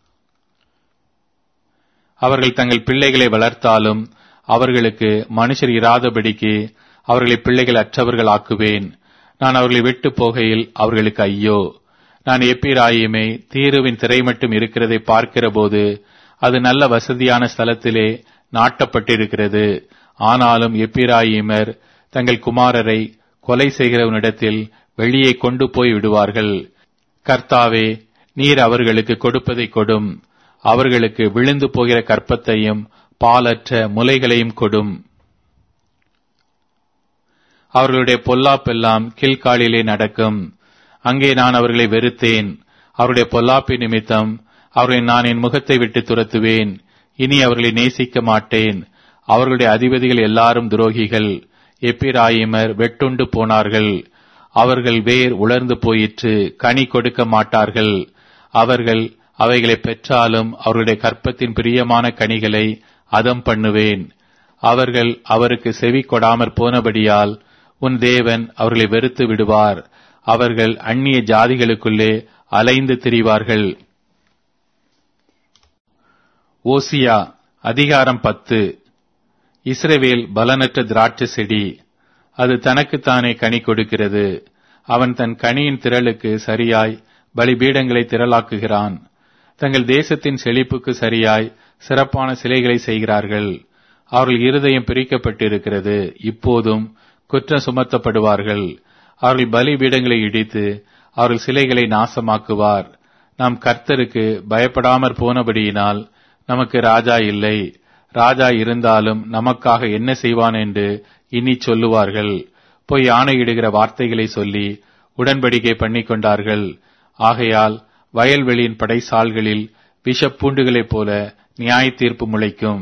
அவர்கள் தங்கள் பிள்ளைகளை வளர்த்தாலும் அவர்களுக்கு மனுஷர் இராதபடிக்கு அவர்களை பிள்ளைகள் அற்றவர்கள் ஆக்குவேன் நான் அவர்களை விட்டு போகையில் அவர்களுக்கு ஐயோ நான் எப்பிராயுமே தீருவின் திரை மட்டும் இருக்கிறதை பார்க்கிறபோது அது நல்ல வசதியான ஸ்தலத்திலே நாட்டப்பட்டிருக்கிறது ஆனாலும் எப்பிராயிமர் தங்கள் குமாரரை கொலை செய்கிறவனிடத்தில் வெளியே கொண்டு போய் விடுவார்கள் கர்த்தாவே நீர் அவர்களுக்கு கொடுப்பதை கொடும் அவர்களுக்கு விழுந்து போகிற கற்பத்தையும் பாலற்ற முலைகளையும் கொடும் அவர்களுடைய பொல்லாப்பெல்லாம் கீழ்காலிலே நடக்கும் அங்கே நான் அவர்களை வெறுத்தேன் அவருடைய பொல்லாப்பி நிமித்தம் அவர்களை நான் என் முகத்தை விட்டு துரத்துவேன் இனி அவர்களை நேசிக்க மாட்டேன் அவர்களுடைய அதிபதிகள் எல்லாரும் துரோகிகள் எப்பிராயிமர் வெட்டுண்டு போனார்கள் அவர்கள் வேர் உலர்ந்து போயிற்று கனி கொடுக்க மாட்டார்கள் அவர்கள் அவைகளை பெற்றாலும் அவருடைய கற்பத்தின் பிரியமான கனிகளை அதம் பண்ணுவேன் அவர்கள் அவருக்கு செவி கொடாமற் போனபடியால் உன் தேவன் அவர்களை வெறுத்து விடுவார் அவர்கள் அந்நிய ஜாதிகளுக்குள்ளே அலைந்து திரிவார்கள் ஓசியா அதிகாரம் பத்து இஸ்ரவேல் பலனற்ற திராட்சை செடி அது தனக்குத்தானே கனி கொடுக்கிறது அவன் தன் கனியின் திரளுக்கு சரியாய் பலிபீடங்களை திரளாக்குகிறான் தங்கள் தேசத்தின் செழிப்புக்கு சரியாய் சிறப்பான சிலைகளை செய்கிறார்கள் அவர்கள் இருதயம் பிரிக்கப்பட்டிருக்கிறது இப்போதும் குற்றம் சுமத்தப்படுவார்கள் அவர்கள் பலிபீடங்களை இடித்து அவர்கள் சிலைகளை நாசமாக்குவார் நாம் கர்த்தருக்கு பயப்படாமற் போனபடியினால் நமக்கு ராஜா இல்லை ராஜா இருந்தாலும் நமக்காக என்ன செய்வான் என்று இனி சொல்லுவார்கள் போய் ஆணையிடுகிற வார்த்தைகளை சொல்லி உடன்படிக்கை பண்ணிக் கொண்டார்கள் ஆகையால் வயல்வெளியின் படைசால்களில் விஷப்பூண்டுகளைப் போல நியாய தீர்ப்பு முளைக்கும்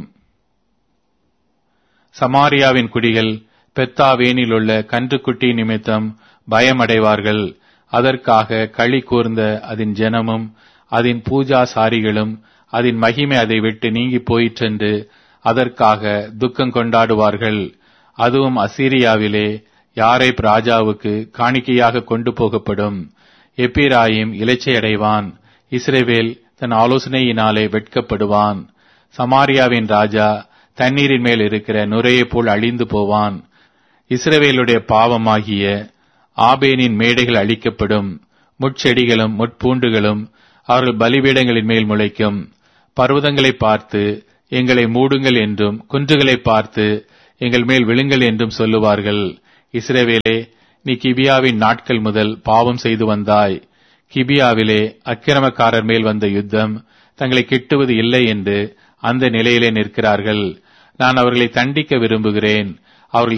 சமாரியாவின் குடிகள் பெத்தாவேனில் உள்ள கன்றுக்குட்டி நிமித்தம் பயமடைவார்கள் அதற்காக களி கூர்ந்த அதன் ஜனமும் அதன் பூஜாசாரிகளும் அதன் மகிமை அதை விட்டு நீங்கி போயிற்றென்று அதற்காக துக்கம் கொண்டாடுவார்கள் அதுவும் அசீரியாவிலே யாரைப் ராஜாவுக்கு காணிக்கையாக கொண்டு போகப்படும் எப்பிராயிம் இலைச்சையடைவான் இஸ்ரேவேல் தன் ஆலோசனையினாலே வெட்கப்படுவான் சமாரியாவின் ராஜா தண்ணீரின் மேல் இருக்கிற நுரையைப் போல் அழிந்து போவான் இஸ்ரவேலுடைய பாவமாகிய ஆபேனின் மேடைகள் அழிக்கப்படும் முட்செடிகளும் முட்பூண்டுகளும் அவர்கள் பலிபீடங்களின் மேல் முளைக்கும் பர்வதங்களை பார்த்து எங்களை மூடுங்கள் என்றும் குன்றுகளை பார்த்து எங்கள் மேல் விழுங்கள் என்றும் சொல்லுவார்கள் இஸ்ரவேலே நீ கிபியாவின் நாட்கள் முதல் பாவம் செய்து வந்தாய் கிபியாவிலே அக்கிரமக்காரர் மேல் வந்த யுத்தம் தங்களை கிட்டுவது இல்லை என்று அந்த நிலையிலே நிற்கிறார்கள் நான் அவர்களை தண்டிக்க விரும்புகிறேன்